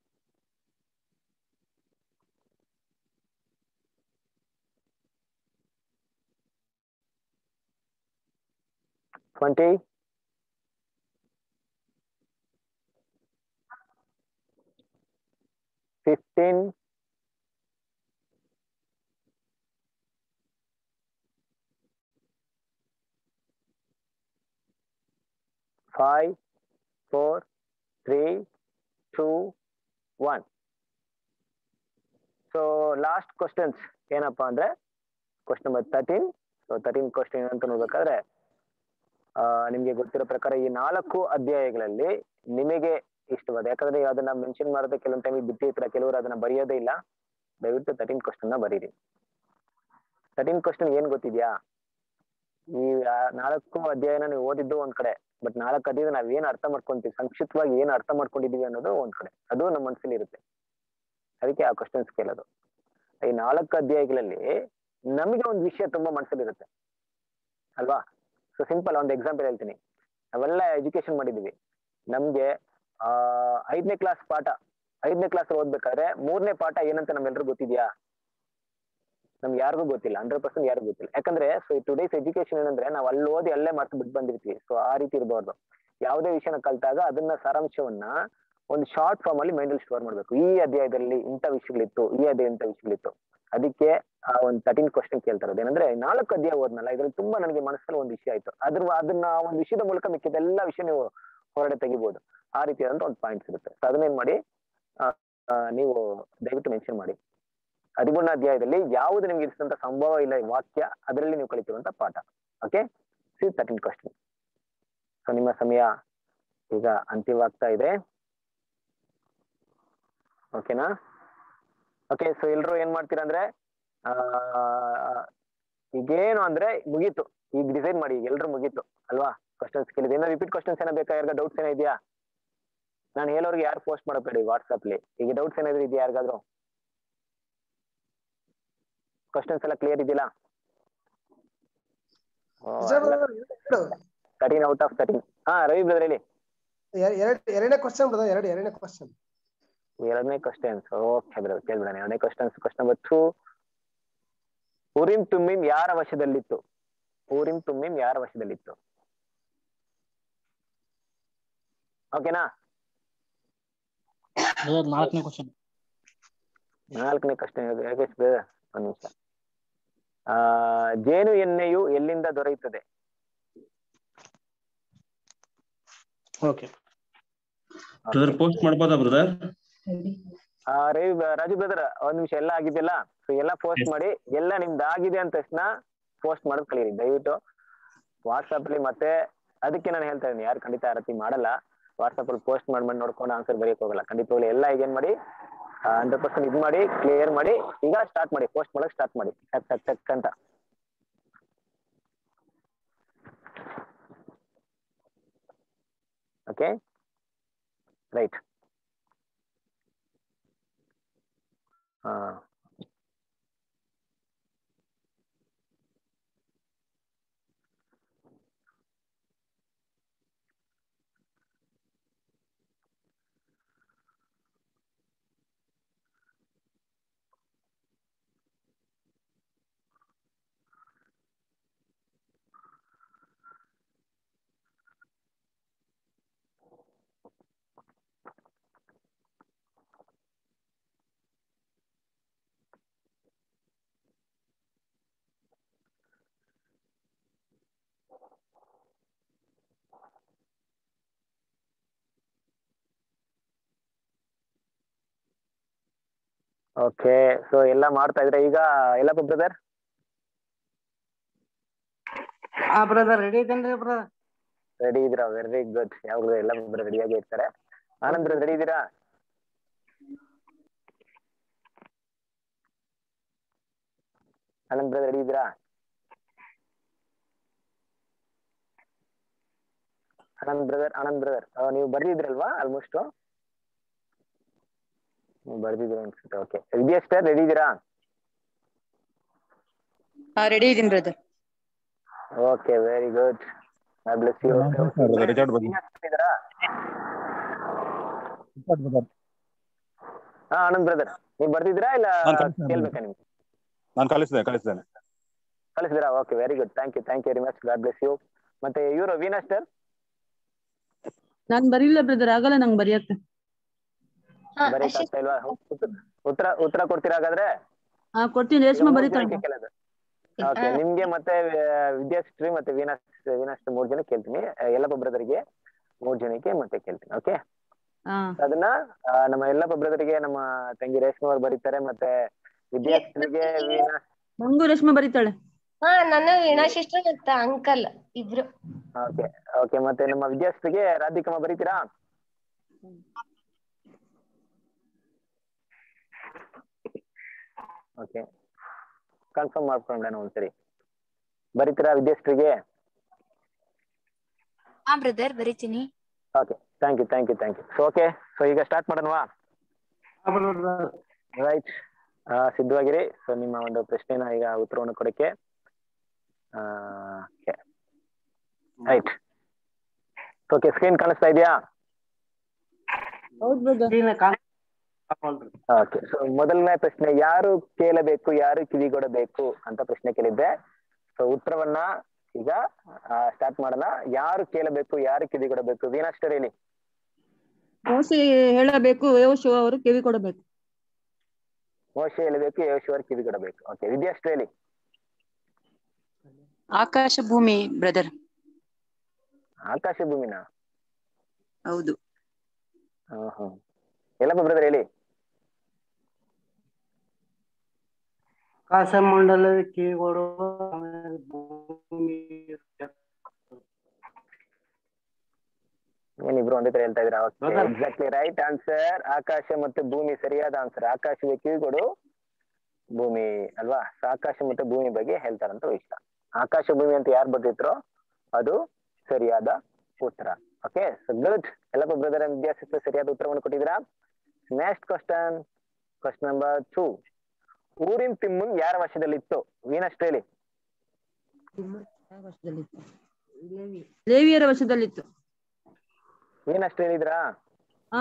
twenty fifteen five four three two one so last questions ಏನಪ್ಪಾ ಅಂದ್ರೆ question number thirteen so thirteen question ಏನಂತ ನೋಡ್ಬೇಕಾದ್ರೆ ಆ, ನಿಮ್ಗೆ ಗೊತ್ತಿರೋ ಪ್ರಕಾರ ಈ ನಾಲ್ಕು ಅಧ್ಯಾಯಗಳಲ್ಲಿ ನಿಮಗೆ ಇಷ್ಟವಾದ ಯಾಕಂದ್ರೆ ನೀವು ಅದನ್ನ ಮೆನ್ಷನ್ ಮಾಡೋದೇ ಕೆಲವೊಂದು ಟೈಮಿಗೆ ಬಿಟ್ಟಿರ್ತೀರ ಕೆಲವರು ಅದನ್ನ ಬರೆಯೋದೇ ಇಲ್ಲ ದಯವಿಟ್ಟು ತರ್ಟೀನ್ ಕ್ವಶನ್ ನ ಬರೀರಿ ತರ್ಟೀನ್ ಕ್ವಶನ್ ಏನ್ ಗೊತ್ತಿದ್ಯಾ ಈ ಆ ನಾಲ್ಕು ಅಧ್ಯಾಯನ ನೀವು ಓದಿದ್ದು ಒಂದ್ ಕಡೆ ಬಟ್ ನಾಲ್ಕು ಅಧ್ಯಾಯ ನಾವ್ ಏನ್ ಅರ್ಥ ಮಾಡ್ಕೊಂತೀವಿ ಸಂಕ್ಷಿಪ್ತವಾಗಿ ಏನ್ ಅರ್ಥ ಮಾಡ್ಕೊಂಡಿದೀವಿ ಅನ್ನೋದು ಒಂದ್ ಕಡೆ ಅದು ನಮ್ಮ ಮನಸ್ಸಲ್ಲಿ ಇರುತ್ತೆ ಅದಕ್ಕೆ ಆ ಕ್ವಶನ್ಸ್ ಕೇಳೋದು ಈ ನಾಲ್ಕು ಅಧ್ಯಾಯಗಳಲ್ಲಿ ನಮಗೆ ಒಂದು ವಿಷಯ ತುಂಬಾ ಮನಸ್ಸಲ್ಲಿ ಇರುತ್ತೆ ಅಲ್ವಾ ಸೊ ಸಿಂಪಲ್ ಒಂದು ಎಕ್ಸಾಂಪಲ್ ಹೇಳ್ತೀನಿ ನಾವೆಲ್ಲ ಎಜುಕೇಶನ್ ಮಾಡಿದೀವಿ ನಮ್ಗೆ ಆ ಐದನೇ ಕ್ಲಾಸ್ ಪಾಠ ಐದನೇ ಕ್ಲಾಸ್ ಓದ್ಬೇಕಾದ್ರೆ ಮೂರನೇ ಪಾಠ ಏನಂತ ನಮ್ಮೆಲ್ರಿಗೂ ಗೊತ್ತಿದ್ಯಾ ನಮ್ಗೆ ಯಾರಿಗೂ ಗೊತ್ತಿಲ್ಲ ಹಂಡ್ರೆಡ್ ಪರ್ಸೆಂಟ್ ಯಾರಿಗೂ ಗೊತ್ತಿಲ್ಲ ಯಾಕಂದ್ರೆ ಸೊ ಟುಡೇಸ್ ಎಜುಕೇಶನ್ ಏನಂದ್ರೆ ನಾವು ಅಲ್ಲಿ ಓದಿ ಅಲ್ಲೇ ಮರ್ತು ಬಿಟ್ಟು ಬಂದಿರ್ತೀವಿ ಸೊ ಆ ರೀತಿ ಇರಬಾರ್ದು ಯಾವುದೇ ವಿಷಯನ ಕಲ್ತಾಗ ಅದನ್ನ ಸಾರಾಂಶವನ್ನ ಒಂದು ಶಾರ್ಟ್ ಫಾರ್ಮ್ ಅಲ್ಲಿ ಮೈಂಡಲ್ಲಿ ಸ್ಟೋರ್ ಮಾಡ್ಬೇಕು ಈ ಅಧ್ಯಾಯದಲ್ಲಿ ಇಂಥ ವಿಷಯಗಳಿತ್ತು ಈ ಅಧ್ಯಾಯ ಇಂಥ ವಿಷಯಗಳಿತ್ತು ಅದಕ್ಕೆ ಆ ಒಂದು ತರ್ಟೀನ್ ಕ್ವಶನ್ ಕೇಳ್ತಾ ಇರೋದು ಏನಂದ್ರೆ ನಾಲ್ಕು ಅಧ್ಯಾಯ ಓದ್ನಲ್ಲ ಇದ್ರಲ್ಲಿ ತುಂಬಾ ನನಗೆ ಮನಸ್ಸಲ್ಲಿ ಒಂದು ವಿಷಯ ಆಯ್ತು ಅದ್ರ ಅದನ್ನ ಆ ಒಂದು ವಿಷಯದ ಮೂಲಕ ಮಿಕ್ಕಿದೆಲ್ಲ ವಿಷಯ ನೀವು ಹೊರಗಡೆ ತೆಗಿಬಹುದು ಆ ರೀತಿಯಾದಂತ ಒಂದು ಪಾಯಿಂಟ್ಸ್ ಇರುತ್ತೆ ಸೊ ಅದನ್ನೇನ್ ಮಾಡಿ ಆ, ಆ, ನೀವು ದಯವಿಟ್ಟು ಮೆನ್ಷನ್ ಮಾಡಿ ಹದಿಮೂರನೇ ಅಧ್ಯಾಯದಲ್ಲಿ ಯಾವುದು ನಿಮ್ಗೆ ಇರಿಸಿದಂತ ಸಂಭವ ಇಲ್ಲ ಈ ವಾಕ್ಯ ಅದರಲ್ಲಿ ನೀವು ಕಲಿತಿರುವಂತ ಪಾಠ okay see thirteen question so ನಿಮ್ಮ ಸಮಯ ಈಗ ಅಂತಿಮವಾಗ್ತಾ ಇದೆ ಓಕೆನಾ ಓಕೆ ಸೊ ಎಲ್ರು ಏನ್ ಮಾಡ್ತೀರಾ ಅಂದ್ರೆ ಆ ಈಗೇನು ಅಂದ್ರೆ ಮುಗೀತು ಈಗ ಡಿಸೈಡ್ ಮಾಡಿ ಈಗ ಎಲ್ರು ಮುಗೀತು ಅಲ್ವಾ ಕ್ವಶನ್ಸ್ ಕೇಳಿದೆ ಏನೋ ರಿಪೀಟ್ ಕ್ವಶನ್ಸ್ ಏನೋ ಬೇಕಾ ಯಾರಿಗ ಡೌಟ್ಸ್ ಏನೋ ಇದೆಯಾ ನಾನು ಹೇಳೋರಿಗೆ ಯಾರು ಪೋಸ್ಟ್ ಮಾಡಬೇಡಿ ವಾಟ್ಸಪ್ಲಿ ಈಗ ಡೌಟ್ಸ್ ಏನಾದ್ರು ಇದೆಯಾ ಯಾರಿಗಾದ್ರು ಕ್ವಶನ್ಸ್ ಎಲ್ಲ ಕ್ಲಿಯರ್ ಇದೆಯಲ್ಲ ತರ್ಟೀನ್ ಔಟ್ ಆಫ್ ತರ್ಟೀನ್ ಹಾ ರವಿ ಬ್ರದರ್ ಹೇಳಿ ಎರಡು ಎರಡನೇ ಕ್ವಶನ್ ಬ್ರದರ್ ಎರಡು ಎರಡನೇ ಕ್ವಶನ್ ಎರಡನೇ ಕ್ವಶನ್ಸ್ ಓಕೆ ಬ್ರದರ್ ಕೇಳ್ಬಿಡೋಣ ಎರಡನೇ ಕ್ವಶನ್ಸ್ ಕ್ವಶನ್ ನಂಬರ್ ಟೂ ಊರಿಂ ತುಂಬಿಂ ಯಾರ ವಶದಲ್ಲಿತ್ತು ಊರಿಂ ತುಂಬಿಂ ಯಾರ ವಶದಲ್ಲಿತ್ತು ಓಕೆನಾ ನಾಲ್ಕನೇ ಕ್ವಶನ್ ನಾಲ್ಕನೇ ಕ್ವಶನ್ ಯೋಗೇಶ್ ಬ್ರದರ್ ಒಂದ್ ನಿಮಿಷ ಆ ಜೇನು ಎಣ್ಣೆಯು ಎಲ್ಲಿಂದ ದೊರೆಯುತ್ತದೆ ಓಕೆ ಬ್ರದರ್ ಪೋಸ್ಟ್ ಮಾಡ್ಬೋದಾ ಬ್ರದರ್ ಆ ರವಿ ರಾಜು ಬ್ರದರ್ ಒಂದ್ ನಿಮಿಷ ಎಲ್ಲ ಆಗಿದೆಯಲ್ಲ ಸೊ ಎಲ್ಲ ಪೋಸ್ಟ್ ಮಾಡಿ ಎಲ್ಲ ನಿಮ್ದು ಆಗಿದೆ ಅಂತ ತಕ್ಷಣ ಪೋಸ್ಟ್ ಮಾಡೋದ್ ಕಲೀರಿ ದಯವಿಟ್ಟು ವಾಟ್ಸಪ್ ಅಲ್ಲಿ ಮತ್ತೆ ಅದಕ್ಕೆ ನಾನು ಹೇಳ್ತಾ ಇದ್ದೀನಿ ಯಾರು ಖಂಡಿತ ಆ ರೀತಿ ಮಾಡಲ್ಲ ವಾಟ್ಸಪ್ ಅಲ್ಲಿ ಪೋಸ್ಟ್ ಮಾಡ್ಕೊಂಡು ನೋಡ್ಕೊಂಡು ಆನ್ಸರ್ ಬರೆಯಕ್ ಹೋಗಲ್ಲ ಖಂಡಿತವಾಗ್ಲು ಎಲ್ಲ ಈಗ ಏನ್ ಮಾಡಿ ಹಂಡ್ರೆಡ್ ಪರ್ಸೆಂಟ್ ಇದು ಮಾಡಿ ಕ್ಲಿಯರ್ ಮಾಡಿ ಈಗ ಸ್ಟಾರ್ಟ್ ಮಾಡಿ ಪೋಸ್ಟ್ ಮಾಡಕ್ ಸ್ಟಾರ್ಟ್ ಮಾಡಿ ಟಕ್ ಟಕ್ ಟಕ್ ಅಂತ ಓಕೆ ರೈಟ್ ಹಾ ಓಕೆ ಸೊ ಎಲ್ಲ ಮಾಡ್ತಾ ಇದ್ರೆ ಈಗ ಎಲ್ಲಪ್ಪ ಬ್ರದರ್ ಹಾ ಬ್ರದರ್ ರೆಡಿ ಇದ್ದೇನ್ರಿ ಬ್ರದರ್ ರೆಡಿ ಇದ್ದೀರಾ ವೆರಿ ಗುಡ್ ಯಾವಾಗಲೂ ಎಲ್ಲ ರೆಡಿಯಾಗಿ ಇರ್ತಾರೆ ಆನಂದ್ ರೆಡಿ ಇದ್ದೀರಾ ಆನಂದ್ ಬ್ರದರ್ ರೆಡಿ ಇದ್ದೀರಾ ಆನಂದ್ ಬ್ರದರ್ ಆನಂದ್ ಬ್ರದರ್ ನೀವು ಬರ್ದಿದ್ರಲ್ವಾ ಆಲ್ಮೋಸ್ಟ್ ನೀವು ಬರ್ದಿದ್ದೀರಾ ಅನ್ಸುತ್ತೆ ಓಕೆ ವಿದ್ಯಾಸ್ಟರ್ ರೆಡಿ ಇದ್ದೀರಾ ಹಾ ರೆಡಿ ಇದೀನಿ brother okay very good I bless you Richard ಬಗ್ಗೆ ಇದ್ದೀರಾ ಹಾ ಆನಂದ್ ಬ್ರದರ್ ನೀವು ಬರ್ದಿದ್ರಾ ಇಲ್ಲ ನಾನ್ ಕಲಿಸ್ತೇನೆ. ಕೇಳ್ಬೇಕಾ ನಿಮ್ಗೆ ನಾನು ಕಳಿಸಿದೆ ಕಳಿಸಿದ್ದೇನೆ ಕಳಿಸಿದ್ರಾ okay very good thank you thank you very much God bless you ಮತ್ತೆ ಇವರು ವೀನಾಸ್ಟರ್ ನಾನ್ ಬರಿಲ್ಲ ಬ್ರದರ್ ಆಗಲ್ಲ ನಂಗೆ ಬರೆಯಕ್ಕೆ ಬರೀಕ್ ಆಗ್ತಾ ಇಲ್ವಾ ಉತ್ತರ- ಉತ್ತರ ಉತ್ತರ ಕೊಡ್ತೀರಾ ಹಾಗಾದ್ರೆ ಹಾ ಕೊಡ್ತೀನಿ ರೇಷ್ಮೆ ಬರೀತಾಳೆ ಓಕೆ ನಿಮ್ಗೆ ಮತ್ತೆ ವ- ವಿದ್ಯಾಶ್ರೀ ಮತ್ತೆ ವೀನಾಸ್ ವೀನಾಶ್ರೀ ಮೂರ್ ಜನ ಕೇಳ್ತೀನಿ ಆ, ಯಲ್ಲಪ್ಪ ಬ್ರದರ್ಗೆ ಮೂರ್ ಜನಕ್ಕೆ ಮತ್ತೆ ಕೇಳ್ತೀನಿ ಓಕೆ ಹಾ ಅದನ್ನ ಆ, ನಮ್ಮ ಯಲ್ಲಪ್ಪ ಬ್ರದರ್ಗೆ ನಮ್ಮ ತಂಗಿ ರೇಷ್ಮೆ ಅವ್ರು ಬರೀತಾರೆ ಮತ್ತೆ ವಿದ್ಯಾಶ್ರೀಗೆ ವೀನಾ ನಂಗೂ ರೇಷ್ಮೆ ಬರೀತಾಳೆ ಹಾ ನನ್ನ ವೀಣಾ ಸಿಸ್ಟರ್ ಮತ್ತೆ ಅಂಕಲ್ ಇಬ್ರು ಓಕೆ ಓಕೆ ಮತ್ತೆ ನಮ್ಮ ವಿದ್ಯಾಶ್ರೀಗೆ ರಾಧಿಕಮ್ಮ ಬರೀತೀರಾ ಓಕೆ ಕನ್ಫರ್ಮ್ ಮಾಡ್ಕೊಂಡೆ ಒಂದ್ಸರಿ ಬರೀತೀರಾ ವಿದ್ಯಾಶ್ರೀಗೆ ಹಾ ಬ್ರದರ್ ಬರಿತೀನಿ okay thank you thank you thank you so okay so ಈಗ ಸ್ಟಾರ್ಟ್ ಮಾಡೋಣವಾ ರೈಟ್ ಸಿದ್ಧವಾಗಿರಿ ಸೊ ನಿಮ್ಮ ಒಂದು ಪ್ರಶ್ನೆನ ಈಗ ಉತ್ತರವನ್ನು ಕೊಡಕ್ಕೆ ರೈಟ್ ಓಕೆ ಸ್ಕ್ರೀನ್ ಕಾಣಿಸ್ತಾ ಇದೆಯಾ ಹೌದ್ ಬ್ರದರ್ ಓಕೆ ಸೊ ಮೊದಲನೇ ಪ್ರಶ್ನೆ ಯಾರು ಕೇಳಬೇಕು ಯಾರು ಕಿವಿಗೊಡಬೇಕು ಅಂತ ಪ್ರಶ್ನೆ ಕೇಳಿದ್ದೆ ಸೊ ಉತ್ತರವನ್ನ ಈಗ ಸ್ಟಾರ್ಟ್ ಮಾಡೋಣ ಯಾರು ಕೇಳಬೇಕು ಯಾರು ಕಿವಿಗೊಡಬೇಕು ವೀನಾಸ್ಟರ್ ಹೇಳಿ ಮೋಸಿ ಹೇಳಬೇಕು ಯೋಶು ಅವರು ಕಿವಿ ಕೊಡಬೇಕು ಮೋಶೆ ಹೇಳಬೇಕು ಯೋಶುವರ್ ಕಿವಿಗೊಡಬೇಕು ಓಕೆ ವಿದ್ಯಾಶ್ರೀ ಹೇಳಿ ಆಕಾಶ ಭೂಮಿ ಬ್ರದರ್ ಆಕಾಶ ಭೂಮಿನ ಹೌದು ಹ್ಮ್ ಹ್ಮ್ ಎಲ್ಲಪ್ಪ ಬ್ರದರ್ ಹೇಳಿ ಆಕಾಶ ಮಂಡಲ ಕಿವಿಗಳು ಆಮೇಲೆ ಭೂಮಿ ಏನಿಬ್ರು ಒಂದೇ ತರ ಹೇಳ್ತಾ ಇದ್ದೀರಾ Brother. ಎಕ್ಸಾಕ್ಟ್ಲಿ ರೈಟ್ ಆನ್ಸರ್ ಆಕಾಶ ಮತ್ತು ಭೂಮಿ ಸರಿಯಾದ ಆನ್ಸರ್ ಆಕಾಶದ ಕಿವಿಗಳು ಭೂಮಿ ಅಲ್ವಾ So, ಆಕಾಶ ಮತ್ತು ಭೂಮಿ ಬಗ್ಗೆ ಹೇಳ್ತಾರಂತ ವಿಷಯ ಆಕಾಶ ಭೂಮಿ ಅಂತ ಯಾರು ಬರ್ದಿಟ್ರೋ ಅದು ಸರಿಯಾದ ಉತ್ತರ okay so good Ellappa brother ವಿದ್ಯಾರ್ಥಿ ಸರಿಯಾದ ಉತ್ತರವನ್ನು ಕೊಟ್ಟಿದ್ದೀರಾ next question question number two ಊರಿನ್ ತಿಮ್ಮನ್ ಯಾರ ವಶದಲ್ಲಿತ್ತು ವೀನಸ್ಟ್ ಹೇಳಿ ಲೇವಿಯರ ವಶದಲ್ಲಿತ್ತು ವೀನಸ್ಟ್ ಹೇಳಿದ್ರಾ ಹಾ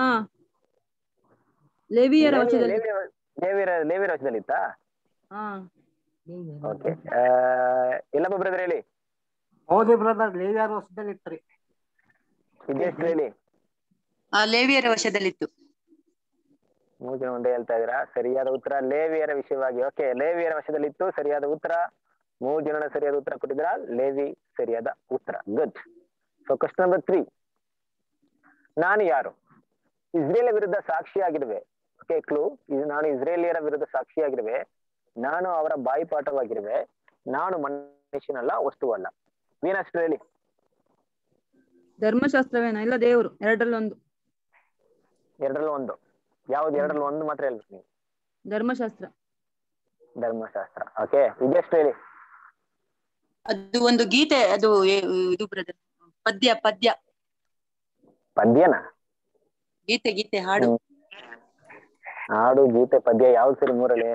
ಲೇವಿಯರ ಲೇವಿ- ವಶದಲ್ಲಿ ಲೇವಿಯ- ಲೇವಿಯರ ಲೇವಿಯರ ವಶದಲ್ಲಿತ್ತಾ ಹಾ ಓಕೆ ಎಲ್ಲಪ್ಪ ಬ್ರದರ್ ಹೇಳಿ ಹೌದು ಬ್ರದರ್ ಲೇವಿಯರ್ ವರ್ಷದಲ್ಲಿ ಇತ್ರಿ ವಿದ್ಯಾಶ್ರೀ ಹೇಳಿ ಆ ಲೇವಿಯರ ವಶದಲ್ಲಿತ್ತು ಮೂರು ಜನ ಒಂದೇ ಹೇಳ್ತಾ ಇದೀರಾ ಸರಿಯಾದ ಉತ್ತರ ಲೇವಿಯರ ವಿಷಯವಾಗಿ ಓಕೆ ಲೇವಿಯರ ವಶದಲ್ಲಿತ್ತು ಸರಿಯಾದ ಉತ್ತರ ಮೂರು ಜನ ಸರಿಯಾದ ಉತ್ತರ ಕೊಟ್ಟಿದ್ದೀರಾ ಲೇವಿ ಸರಿಯಾದ ಉತ್ತರ good so question number three ನಾನು ಯಾರು ಇಸ್ರೇಲ್ ವಿರುದ್ಧ ಸಾಕ್ಷಿಯಾಗಿರುವೆ ಓಕೆ ಕ್ಲೂ ಇದು ನಾನು ಇಸ್ರೇಲಿಯರ ವಿರುದ್ಧ ಸಾಕ್ಷಿಯಾಗಿರುವೆ ನಾನು ಅವರ ಬಾಯಿಪಾಠವಾಗಿರುವೆ ನಾನು ಮನುಷ್ಯನಲ್ಲ ವಸ್ತುವಲ್ಲ ವೀನಷ್ಟು ಹೇಳಿ ಧರ್ಮಶಾಸ್ತ್ರವೇನ ಇಲ್ಲ ದೇವರು ಎರಡರಲ್ಲಿ ಒಂದು ಎರಡರಲ್ಲಿ ಒಂದು ಯಾವ್ದು ಎರಡರಲ್ಲಿ ಒಂದು ಮಾತ್ರ ಹೇಳ್ಬೇಕು ನೀವು ಧರ್ಮಶಾಸ್ತ್ರ ಧರ್ಮಶಾಸ್ತ್ರ ಓಕೆ ಇದೆಷ್ಟು ಹೇಳಿ ಅದು ಒಂದು ಗೀತೆ ಅದು ಏ- ಇದು ಬ್ರದರ್ ಪದ್ಯ ಪದ್ಯ ಪದ್ಯನ ಗೀತೆ ಗೀತೆ ಹಾಡು ಹಾಡು ಗೀತೆ ಪದ್ಯ ಯಾವ್ದು ಸರಿ ಮೂರಲ್ಲಿ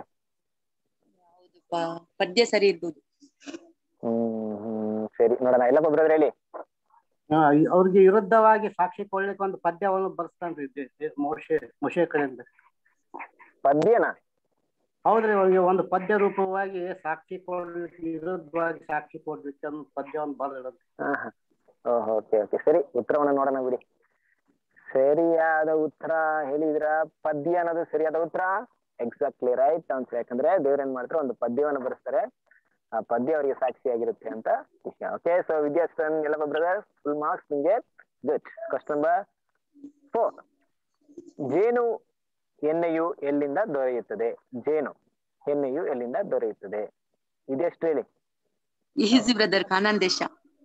ಪ- ಪದ್ಯ ಸರಿ ಇರ್ಬೋದು ಹ್ಮ್ ಹ್ಮ್ ಸರಿ ನೋಡೋಣ ಎಲ್ಲಪ್ಪ ಬ್ರದರ್ ಹೇಳಿ ಹಾ, ಅವ್ರಿಗೆ ವಿರುದ್ಧವಾಗಿ ಸಾಕ್ಷಿ ಕೊಡ್ಲಿಕ್ಕೆ ಒಂದು ಪದ್ಯವನ್ನು ಬರ್ಸ್ತಾನ್ರಿ ದೇ- ದೇ- ಮೋಶೆ ಮೋಶೆ ಕಡೆಯಿಂದ ಪದ್ಯನ ಹೌದ್ರಿ ಅವ್ರಿಗೆ ಒಂದು ಪದ್ಯ ರೂಪವಾಗಿ ಸಾಕ್ಷಿ ಕೊಡ್ಲಿಕ್ಕೆ ವಿರುದ್ಧವಾಗಿ ಸಾಕ್ಷಿ ಕೊಡ್ಲಿಕ್ಕೆ ಒಂದು ಪದ್ಯವನ್ನು ಬರ್ದಿಡೋದು ಓಹ್ ಓಕೆ ಓಕೆ ಸರಿ ಉತ್ತರವನ್ನ ನೋಡೋಣ ಬಿಡಿ ಸರಿಯಾದ ಉತ್ತರ ಹೇಳಿದ್ರ ಪದ್ಯ ಅನ್ನೋದು ಸರಿಯಾದ ಉತ್ತರ ಎಕ್ಸಾಕ್ಟ್ಲಿ ರೈಟ್ ಆನ್ಸರ್ ಯಾಕಂದ್ರೆ ದೇವ್ರ ಏನ್ ಮಾಡ್ತಾರೆ ಒಂದು ಪದ್ಯವನ್ನು ಬರೆಸ್ತಾರೆ ಆ ಪದ್ಯ ಅವರಿಗೆ ಸಾಕ್ಷಿಯಾಗಿರುತ್ತೆ ಅಂತ ವಿಷಯ ಓಕೆ ಸೊ ವಿದ್ಯಾರ್ಥನ್ ಎಲ್ಲಪ್ಪ ಬ್ರದರ್ ಫುಲ್ ಮಾರ್ಕ್ಸ್ ನಿಮ್ಗೆ ಗುಡ್ ಕ್ವಶನ್ ನಂಬರ್ ಫೋರ್ ಜೇನು ಎಣ್ಣೆಯು ಎಲ್ಲಿಂದ ದೊರೆಯುತ್ತದೆ ಜೇನು ಎಣ್ಣೆಯು ಎಲ್ಲಿಂದ ದೊರೆಯುತ್ತದೆ ಇದೆಷ್ಟು ಹೇಳಿ ಈಸಿ ಬ್ರದರ್ ಕಾನನ್ ದೇಶ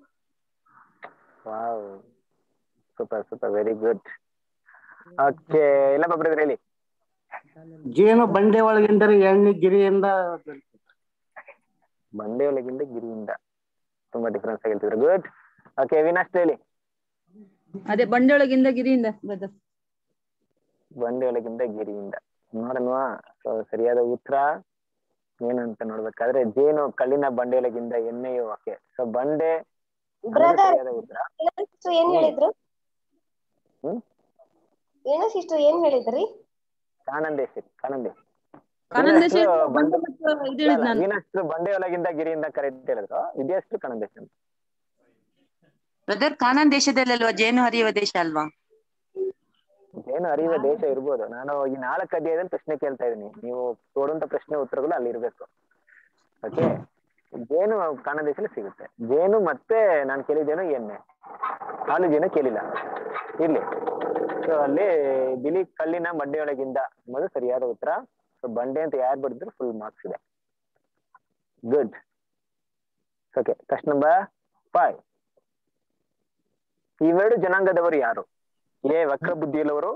wow super super very good okay ಎಲ್ಲ ಬ್ರದರ್ ಹೇಳಿ ಜೇನು ಬಂಡೆ ಒಳಗಿಂದರೆ ಎಣ್ಣೆ ಗಿರಿಯಿಂದ ಬಂಡೆ ಒಳಗಿಂದ ಗಿರಿಯಿಂದ ತುಂಬಾ ಡಿಫ್ರೆನ್ಸ್ ಆಗಿ ಹೇಳ್ತಿದ್ರು ಗುಡ್ ಓಕೆ ವಿನಾಶ್ ಹೇಳಿ ಅದೇ ಬಂಡೆಯೊಳಗಿಂದ ಗಿರಿಯಿಂದ ಬ್ರದರ್ ಬಂಡೆ ಒಳಗಿಂದ ಗಿರಿಯಿಂದ ನೋಡೋಣವಾ ಸೊ ಸರಿಯಾದ ಉತ್ತರ ಏನಂತ ನೋಡ್ಬೇಕಾದ್ರೆ ಜೇನು ಕಲ್ಲಿನ ಬಂಡೆ ಒಳಗಿಂದ ಎಣ್ಣೆಯು ಓಕೆ ಸೊ ಬಂಡೆ ಅನ್ನೋದು ಬ್ರದರ್ ಸರಿಯಾದ ಉತ್ತರ ಏನ್ ಹೇಳಿದ್ರು ಹ್ಮ್ ಏನೋ ಇಷ್ಟು ಏನ್ ಹೇಳಿದ್ರಿ ಕಾನಂದೇಶಿ ಕಾನಂದೇ ಕಾನನ್ ದೇಶ ವೀನಸ್ ಬಂಡೆ ಇದು ಹೇಳಿದ್ ನಾನು ವೀನಸ್ ಬಂಡೆ ಒಳಗಿಂದ ಗಿರಿಯಿಂದ ಕರೆಕ್ಟ್ ಹೇಳಿದ್ರು ವಿದ್ಯಾಷ್ಟು ಕಾನಂದೇಶ ಅಂತ ಬ್ರದರ್ ಕಾನನ್ ದೇಶದಲ್ಲಲ್ವಾ ಜೇನು ಹರಿಯುವ ದೇಶ ಅಲ್ವಾ ಏನು ಅರಿಯುವ ದೇಶ ಇರ್ಬೋದು ನಾನು ಈ ನಾಲ್ಕು ಅಧ್ಯಾಯದಲ್ಲಿ ಪ್ರಶ್ನೆ ಕೇಳ್ತಾ ಇದೀನಿ ನೀವು ಕೊಡುವಂತ ಪ್ರಶ್ನೆ ಉತ್ತರಗಳು ಅಲ್ಲಿ ಇರ್ಬೇಕು ಓಕೆ ಜೇನು ಕಾಣ ದೇಶದಲ್ಲಿ ಸಿಗುತ್ತೆ ಜೇನು ಮತ್ತೆ ನಾನು ಕೇಳಿದ್ದೇನು ಎಣ್ಣೆ ಹಾಲು ಜೇನು ಕೇಳಿಲ್ಲ ಇರ್ಲಿ ಸೊ ಅಲ್ಲಿ ಬಿಳಿ ಕಲ್ಲಿನ ಬಂಡೆಯೊಳಗಿಂದ ಅನ್ನೋದು ಸರಿಯಾದ ಉತ್ತರ ಸೊ ಬಂಡೆ ಅಂತ ಯಾರು ಬರೆದ್ರು ಫುಲ್ ಮಾರ್ಕ್ಸ್ ಇದೆ good okay question number five ಇವೆರಡು ಜನಾಂಗದವರು ಯಾರು ಎ ವಕ್ರ ಬುದ್ಧಿಯುಳ್ಳವರು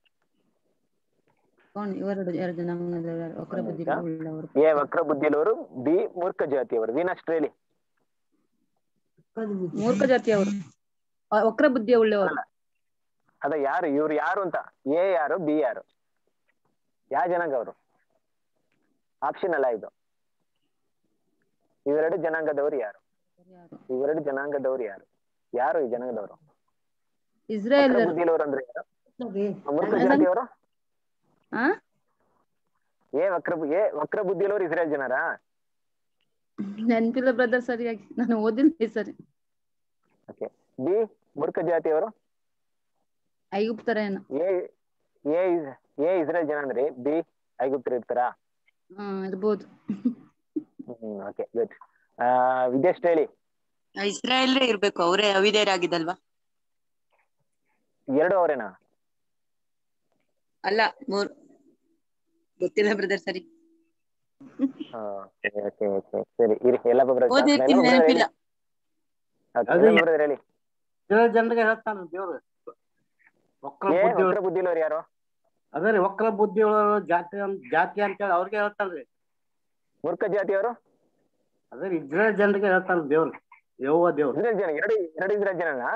ಕೌನ್ ಇವರೆರಡು ಎರಡು ಜನ ವಕ್ರ ಬುದ್ಧಿ ಉಳ್ಳವರು ಎ ವಕ್ರ ಬುದ್ಧಿಯುಳ್ಳವರು ಬಿ ಮೂರ್ಖ ಜಾತಿಯವರು ವೀನಷ್ಟು ಹೇಳಿ ಮೂರ್ಖ ಜಾತಿಯವರು ಆ, ವಕ್ರ ಬುದ್ಧಿಯ ಉಳ್ಳವರು ಅದ ಯಾರು ಇವ್ರು ಯಾರು ಅಂತ ಎ ಯಾರು ಬಿ ಯಾರು ಯಾವ ಜನಾಂಗ ಅವರು ಆಪ್ಷನ್ ಅಲ್ಲ ಇದು ಇವೆರಡು ಜನಾಂಗದವರು ಯಾರು ಇವೆರಡು ಜನಾಂಗದವರು ಯಾರು ಯಾರು ಈ ಜನಾಂಗದವರು ಇಸ್ರಾಯೇಲ್ ವಕ್ರ ಬುದ್ಧಿಯುಳ್ಳವರು ಅಂದ್ರೆ ಯಾರು ಮೂರ್ಖ ಜಾತಿಯವರು ಆ ಎ ವಕ್ರ ಬು- ಎ ವಕ್ರ ಬುದ್ಧಿಯುಳ್ಳವರು ಇಸ್ರೇಲ್ ಜನರಾ ನೆನ್ಪಿಲ್ಲ ಬ್ರದರ್ ಸರಿಯಾಗಿ ನಾನು ಓದಿಲ್ಲ ಸರಿ ಓಕೆ ಬಿ ಮೂರ್ಖ ಜಾತಿಯವರು ಐಗುಪ್ತರ ಏನು ಎ ಎ ಇಸ್- ಎ ಇಸ್ರೇಲ್ ಜನ ಅಂದ್ರೆ ಬಿ ಐಗುಪ್ತರು ಇರ್ತಾರಾ ಹಾ ಇರ್ಬೋದು ಹ್ಮ್ ಓಕೆ ಗುಡ್ ವಿದ್ಯೆಷ್ಟು ಹೇಳಿ ಇಸ್ರಾಯೇಲ್ರೇ ಇರ್ಬೇಕು ಅವರೇ ಅವಿದೇರಾಗಿದ್ದಲ್ವಾ ಎರಡು ಅವರೇನಾ ಅಲ್ಲ ಮೂರ್ ಗೊತ್ತಿಲ್ಲ ಬ್ರದರ್ ಸರಿ ಓಕೆ ಓಕೆ ಓಕೆ ಸರಿ ಇರಿ ಎಲ್ಲ ಒಬ್ಬೊಬ್ರು ಓದಿರ್ತೀನಿ ಎಲ್ಲ ಒಬ್ಬೊಬ್ರು ಹೇಳಿ ನೆನಪಿಲ್ಲ Okay, ಅದೇ ಎಲ್ಲ ಒಬ್ಬೊಬ್ರು ಹೇಳಿ ಇಸ್ರಾಯೇಲ್ ಜನರಿಗೆ ಹೇಳ್ತಾನ ದೇವ್ರು ವಕ್ರ ಏ ಬುದ್ಧಿ ವಕ್ರ ಬುದ್ಧಿಲವ್ರು ಯಾರು ಅದೇ ರೀ ವಕ್ರ ಬುದ್ಧಿ ಉಳ್ಳವರು ಜಾತಿ ಅನ್- ಜಾತಿ ಅಂತೇಳಿ ಅವ್ರಿಗೆ ಹೇಳ್ತಾನ್ರಿ ಮೂರ್ಖ ಜಾತಿಯವರು ಅದೇ ರೀ ಇಸ್ರಾಯೇಲ್ ಜನರಿಗೆ ಹೇಳ್ತಾನ ದೇವ್ರು ಯವ್ವ ದೇವ್ರು ಇಸ್ರೇಲ್ ಜನ ಎರಡು ಎರಡು ಇಸ್ರೇಲ್ ಜನನಾ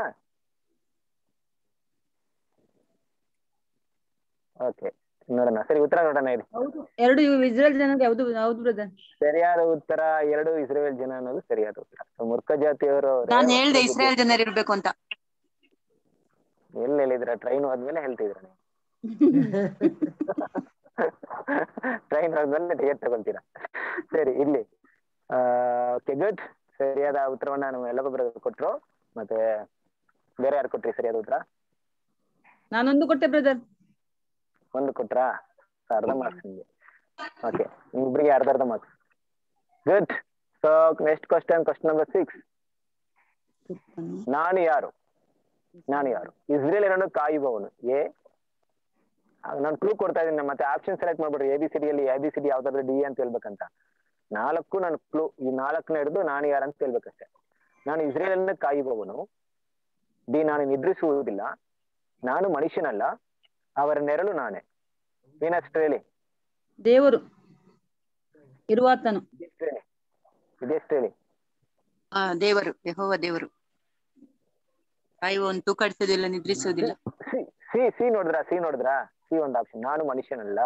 ಓಕೆ ನೋಡೋಣ ಸರಿ ಉತ್ತರ ನೋಡೋಣ ಇರಿ ಹೌದು ಎರಡು ಇವು ಇಸ್ರೇಲ್ ಜನರಿಗೆ ಯಾವ್ದು ಹೌದು ಬ್ರದರ್ ಸರಿಯಾದ ಉತ್ತರ ಎರಡು ಇಸ್ರೇಲ್ ಜನ ಅನ್ನೋದು ಸರಿಯಾದ ಉತ್ತರ So, ಮೂರ್ಖ ಜಾತಿಯವರು ಅವರೇ ನಾನ್ ವಕ್ರ ಹೇಳ್ದೆ ಬುದ್ಧಿ- ಇಸ್ರಾಯೇಲ್ ಜನರು ಇರ್ಬೇಕು ಅಂತ ಎಲ್ಲಿ ಹೇಳಿದ್ರ ಟ್ರೈನ್ ಹೋದ್ಮೇಲೆ ಹೇಳ್ತಿದ್ರ ನೀವು ಟ್ರೈನ್ ಹೋದ್ಮೇಲೆ ಟಿಕೆಟ್ ತಗೊಳ್ತೀರಾ ಸರಿ ಇಲ್ಲಿ ಓಕೆ ಗುಡ್ ಸರಿಯಾದ ಉತ್ತರವನ್ನ ನಾವು ಎಲ್ಲೊಬ್ಬರು ಕೊಟ್ರು ಮತ್ತೆ ಬೇರೆ ಯಾರು ಕೊಟ್ರಿ ಸರಿಯಾದ ಉತ್ತರ ನಾನೊಂದು ಕೊಟ್ಟೆ ಬ್ರದರ್ ಒಂದು ಕೊಟ್ರಾ So, ಅರ್ಧ ಮಾರ್ಕ್ಸ್ ನಿಮ್ಗೆ ಓಕೆ ನಿಮ್ಮಿಬ್ರಿಗೆ ಅರ್ಧ ಅರ್ಧ marks good so next question question number six ನಾನು ಯಾರು ನಾನು ಯಾರು ಇಸ್ರೇಲಿಯರನ್ನು ಕಾಯುವವನು ಎ ನಾನು ಕ್ಲೂ ಕೊಡ್ತಾ ಇದ್ದೀನಿ ಮತ್ತೆ ಆಪ್ಷನ್ ಸೆಲೆಕ್ಟ್ ಮಾಡ್ಬಿಡ್ರಿ ಎ ಬಿ ಸಿ ಡಿ ಅಲ್ಲಿ ಎ ಬಿ ಸಿ ಡಿ ಯಾವ್ದಾದ್ರು ಡಿ ಅಂತ ಹೇಳ್ಬೇಕಂತ ನಾಲ್ಕು ನಾನು ಕ್ಲೂ ಈ ನಾಲ್ಕನ್ನ ಹಿಡಿದು ನಾನು ಯಾರು ಅಂತ ಹೇಳ್ಬೇಕಷ್ಟೇ ನಾನು ಇಸ್ರೇಲನ್ನು ಕಾಯುವವನು ಡಿ ನಾನು ನಿದ್ರಿಸುವುದಿಲ್ಲ ನಾನು ಮನುಷ್ಯನಲ್ಲ ಅವರ ನೆರಳು ನಾನೇ ಏನಷ್ಟು ಹೇಳಿ ದೇವರು ಇರುವಾತನು ಇದೆಷ್ಟು ಹೇಳಿ ಇದೆಷ್ಟು ಹೇಳಿ ಆ ದೇವರು ಯೆಹೋವ ದೇವರು ಕಾಯುವ ಒಂದು ತೂಕಡಿಸೋದಿಲ್ಲ ನಿದ್ರಿಸೋದಿಲ್ಲ ಸಿ ಸಿ ಸಿ ನೋಡಿದ್ರಾ ಸಿ ನೋಡಿದ್ರಾ ಸಿ ಒಂದು ಆಪ್ಷನ್ ನಾನು ಮನುಷ್ಯನಲ್ಲ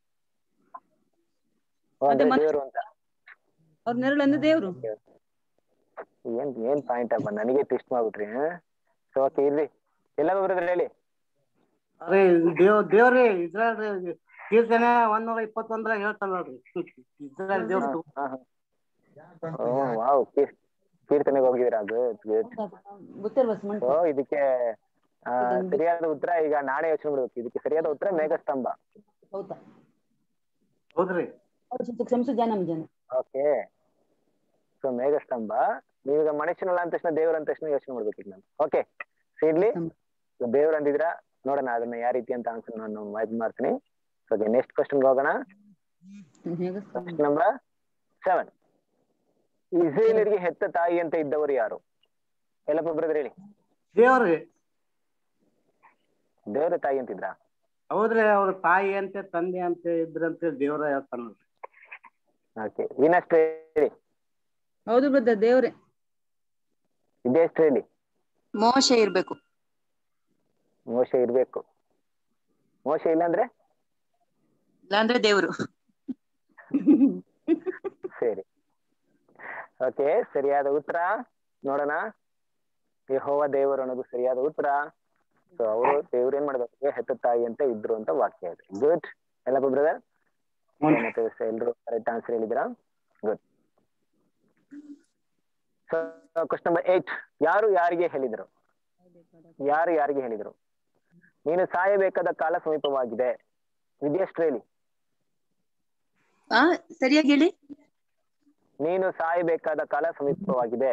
ಓ, ಅದೇ ಅಂದ್ರೆ ಮನುಷ್ಯ- ದೇವರು ಅಂತ ಅವ್ರ ನೆರಳು ಅಂದ್ರೆ ದೇವ್ರು ಏನ್ ಏನ್ ಪಾಯಿಂಟ್ ಅಪ್ಪ ನನಗೆ ಟ್ವಿಸ್ಟ್ ಮಾಡ್ಬಿಟ್ರಿ ಸೊ ಓಕೆ ಇರ್ರಿ ಎಲ್ಲ ಬರೋದ್ರ ಹೇಳಿ ಅರೆ ದೇವ್ ದೇವ್ರಿ ಇಸ್ರಾಯೇಲ್ ರೀ ಕೀರ್ತನೆ ಒಂದೂರ ಇಪ್ಪತ್ತೊಂದರಾಗ ಹೇಳ್ತಾನ ನೋಡ್ರಿ ಇಸ್ರಾಯೇಲ್ ದೇವ್ರು ಓ ವಾವ್ ಕೀರ್ತನೆಗೆ ಹೋಗಿದ್ದೀರಾ ಗುಡ್ ಗುಡ್ ಗೊತ್ತಿಲ್ವಾ ಸೊ ಸುಮಂತ್ ಇದಕ್ಕೆ ಆ, ಸರಿಯಾದ ಉತ್ತರ ಈಗ ನಾಳೆ ಯೋಚನೆ ಮಾಡ್ಬೇಕು ಇದಕ್ಕೆ ಸರಿಯಾದ ಉತ್ತರ ಮೇಘಸ್ತಂಭ ಹೌದಾ ಹೌದ್ರಿ ಕ್ಷಮಿಸು ಜಾನಮ್ ಜನ ಓಕೆ ಸೊ ಮೇಘಸ್ತಂಭ ನೀವೀಗ ಮನುಷ್ಯನಲ್ಲ ಅಂದ ತಕ್ಷಣ ದೇವ್ರ ಅಂದ ತಕ್ಷಣ ಯೋಚನೆ ಮಾಡ್ಬೇಕು ಈಗ ನಾನು ಓಕೆ ಸೊ ಇರ್ಲಿ ದೇವ್ರ ಅಂದಿದ್ರ ನೋಡೋಣ ಅದನ್ನ ಯಾವ ರೀತಿ ಅಂತ ಆನ್ಸರ್ ನಾನು ಇದು ಮಾಡ್ತೀನಿ ಓಕೆ ನೆಕ್ಸ್ಟ್ ಕ್ವಶನ್ಗೆ ಹೋಗೋಣ ಕ್ವಶನ್ ನಂಬರ್ ಸೆವೆನ್ ಇಸ್ರೇಲಿಯರಿಗೆ ಹೆತ್ತ ತಾಯಿ ಅಂತ ಇದ್ದವರು ಯಾರು ಎಲ್ಲಪ್ಪ ಬ್ರದರ್ ಹೇಳಿ ದೇವ್ರಿ ದೇವರ ತಾಯಿ ಅಂತಿದ್ರಾ ಹೌದ್ರಿ ಅವ್ರ ತಾಯಿ ಅಂತೆ ತಂದೆ ಅಂತ ಇದ್ರಂತೆ ದೇವ್ರ ಹೇಳ್ತಾನ ಓಕೆ ವಿನಸ್ಟ್ ಹೇಳಿ ಹೌದು ಬ್ರದರ್ ದೇವ್ರೆ ವಿದೇಶ್ ಹೇಳಿ ಮೋಶ ಇರ್ಬೇಕು ಮೋಶ ಇರ್ಬೇಕು ಮೋಶ ಇಲ್ಲಾಂದ್ರೆ ಇಲ್ಲಾಂದ್ರೆ ದೇವ್ರು ಸರಿ ಓಕೆ ಸರಿಯಾದ ಉತ್ತರ ನೋಡೋಣ ಯೆಹೋವ ದೇವರು ಅನ್ನೋದು ಸರಿಯಾದ ಉತ್ತರ ಸೊ ಅವರು ದೇವ್ರು ಏನ್ ಮಾಡಿದ್ರು ಹೆತ್ತ ತಾಯಿ ಅಂತ ಇದ್ರು ಅಂತ ವಾಕ್ಯ ಇದೆ ಗುಡ್ ಎಲ್ಲಪ್ಪ ಬ್ರದರ್ ಮತ್ತೆ ಎಲ್ರು ಕರೆಕ್ಟ್ ಆನ್ಸರ್ ಹೇಳಿದ್ರಾ good so question number eight ಯಾರು ಯಾರಿಗೆ ಹೇಳಿದ್ರು ಯಾರು ಯಾರಿಗೆ ಹೇಳಿದ್ರು ನೀನು ಸಾಯಬೇಕಾದ ಕಾಲ ಸಮೀಪವಾಗಿದೆ ವಿದ್ಯಾಶ್ರೀ ಹೇಳಿ ಆ ಸರಿಯಾಗಿ ಹೇಳಿ ನೀನು ಸಾಯಬೇಕಾದ ಕಾಲ ಸಮೀಪವಾಗಿದೆ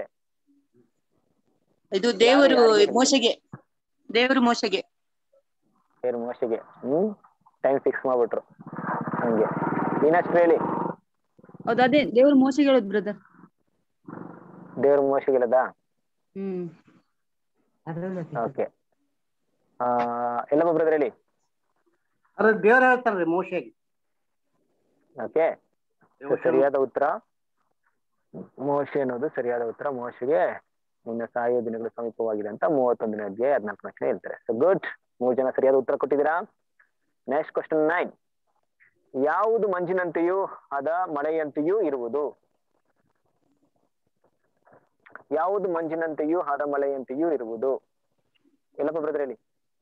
ಇದು ದೇವರು ಯಾರು ಯಾರಿಗೆ ಮೋಶಗೆ ದೇವರು ಮೋಶಗೆ ಬೇರೆ ಮೋಶಗೆ ಹ್ಮ್ ಟೈಮ್ ಫಿಕ್ಸ್ ಮಾಡ್ಬಿಟ್ರು ಹಂಗೆ ಇನ್ನಷ್ಟು ಹೇಳಿ ಹೌದು ಅದೇ ದೇವ್ರು ಮೋಸಗೆ ಹೇಳೋದು ಬ್ರದರ್ ದೇವ್ರ ಮೋಶಗಿಲ್ಲದ ಹ್ಮ್ ಓಕೆ ಆ ಎಲ್ಲಪ್ಪ ಬ್ರದರ್ ಹೇಳಿ ಅದ್ರ ದೇವ್ರ ಹೇಳ್ತಾರ್ರಿ ಮೋಶೆಗೆ ಓಕೆ ಸರಿಯಾದ ಉತ್ತರ ಮೋಶೆ ಅನ್ನೋದು ಸರಿಯಾದ ಉತ್ತರ ಮೋಶೆಗೆ ನಿನ್ನ ಸಾಯೋ ದಿನಗಳು ಸಮೀಪವಾಗಿದೆ ಅಂತ ಮೂವತ್ತೊಂದನೇ ಅಧ್ಯಾಯ ಹದಿನಾಲ್ಕು ವರ್ಷ ಹೇಳ್ತಾರೆ ಸೊ ಗುಡ್ ಮೂರು ಜನ ಸರಿಯಾದ ಉತ್ತರ ಕೊಟ್ಟಿದ್ದೀರಾ ನೆಕ್ಸ್ಟ್ ಕ್ವಶನ್ ನೈನ್ ಯಾವುದು ಮಂಜಿನಂತೆಯೂ ಅದ ಮಳೆಯಂತೆಯೂ ಇರುವುದು ಯಾವುದು ಮಂಜಿನಂತೆಯೂ ಹದ ಮಳೆಯಂತೆಯೂ ಇರುವುದು ಎಲ್ಲಪ್ಪ ಬ್ರದರ್ ಹೇಳಿ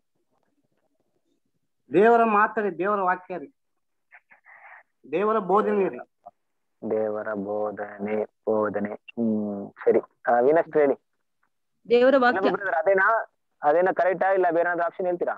ದೇವರ ಮಾತರಿ ದೇವರ ವಾಕ್ಯ ರೀ ದೇವರ ಬೋಧನೆ ರೀ ದೇವರ ಬೋಧನೆ ಬೋಧನೆ ಹ್ಮ್ ಸರಿ ಆ, ವೀನಸ್ ಹೇಳಿ ದೇವರ ಎಲ್ಲಪ್ಪ ವಾಕ್ಯ brother, ಅದೇನಾ ಅದೇನಾ ಕರೆಕ್ಟಾ ಇಲ್ಲ ಬೇರೆ ಏನಾದ್ರು ಆಪ್ಷನ್ ಹೇಳ್ತೀರಾ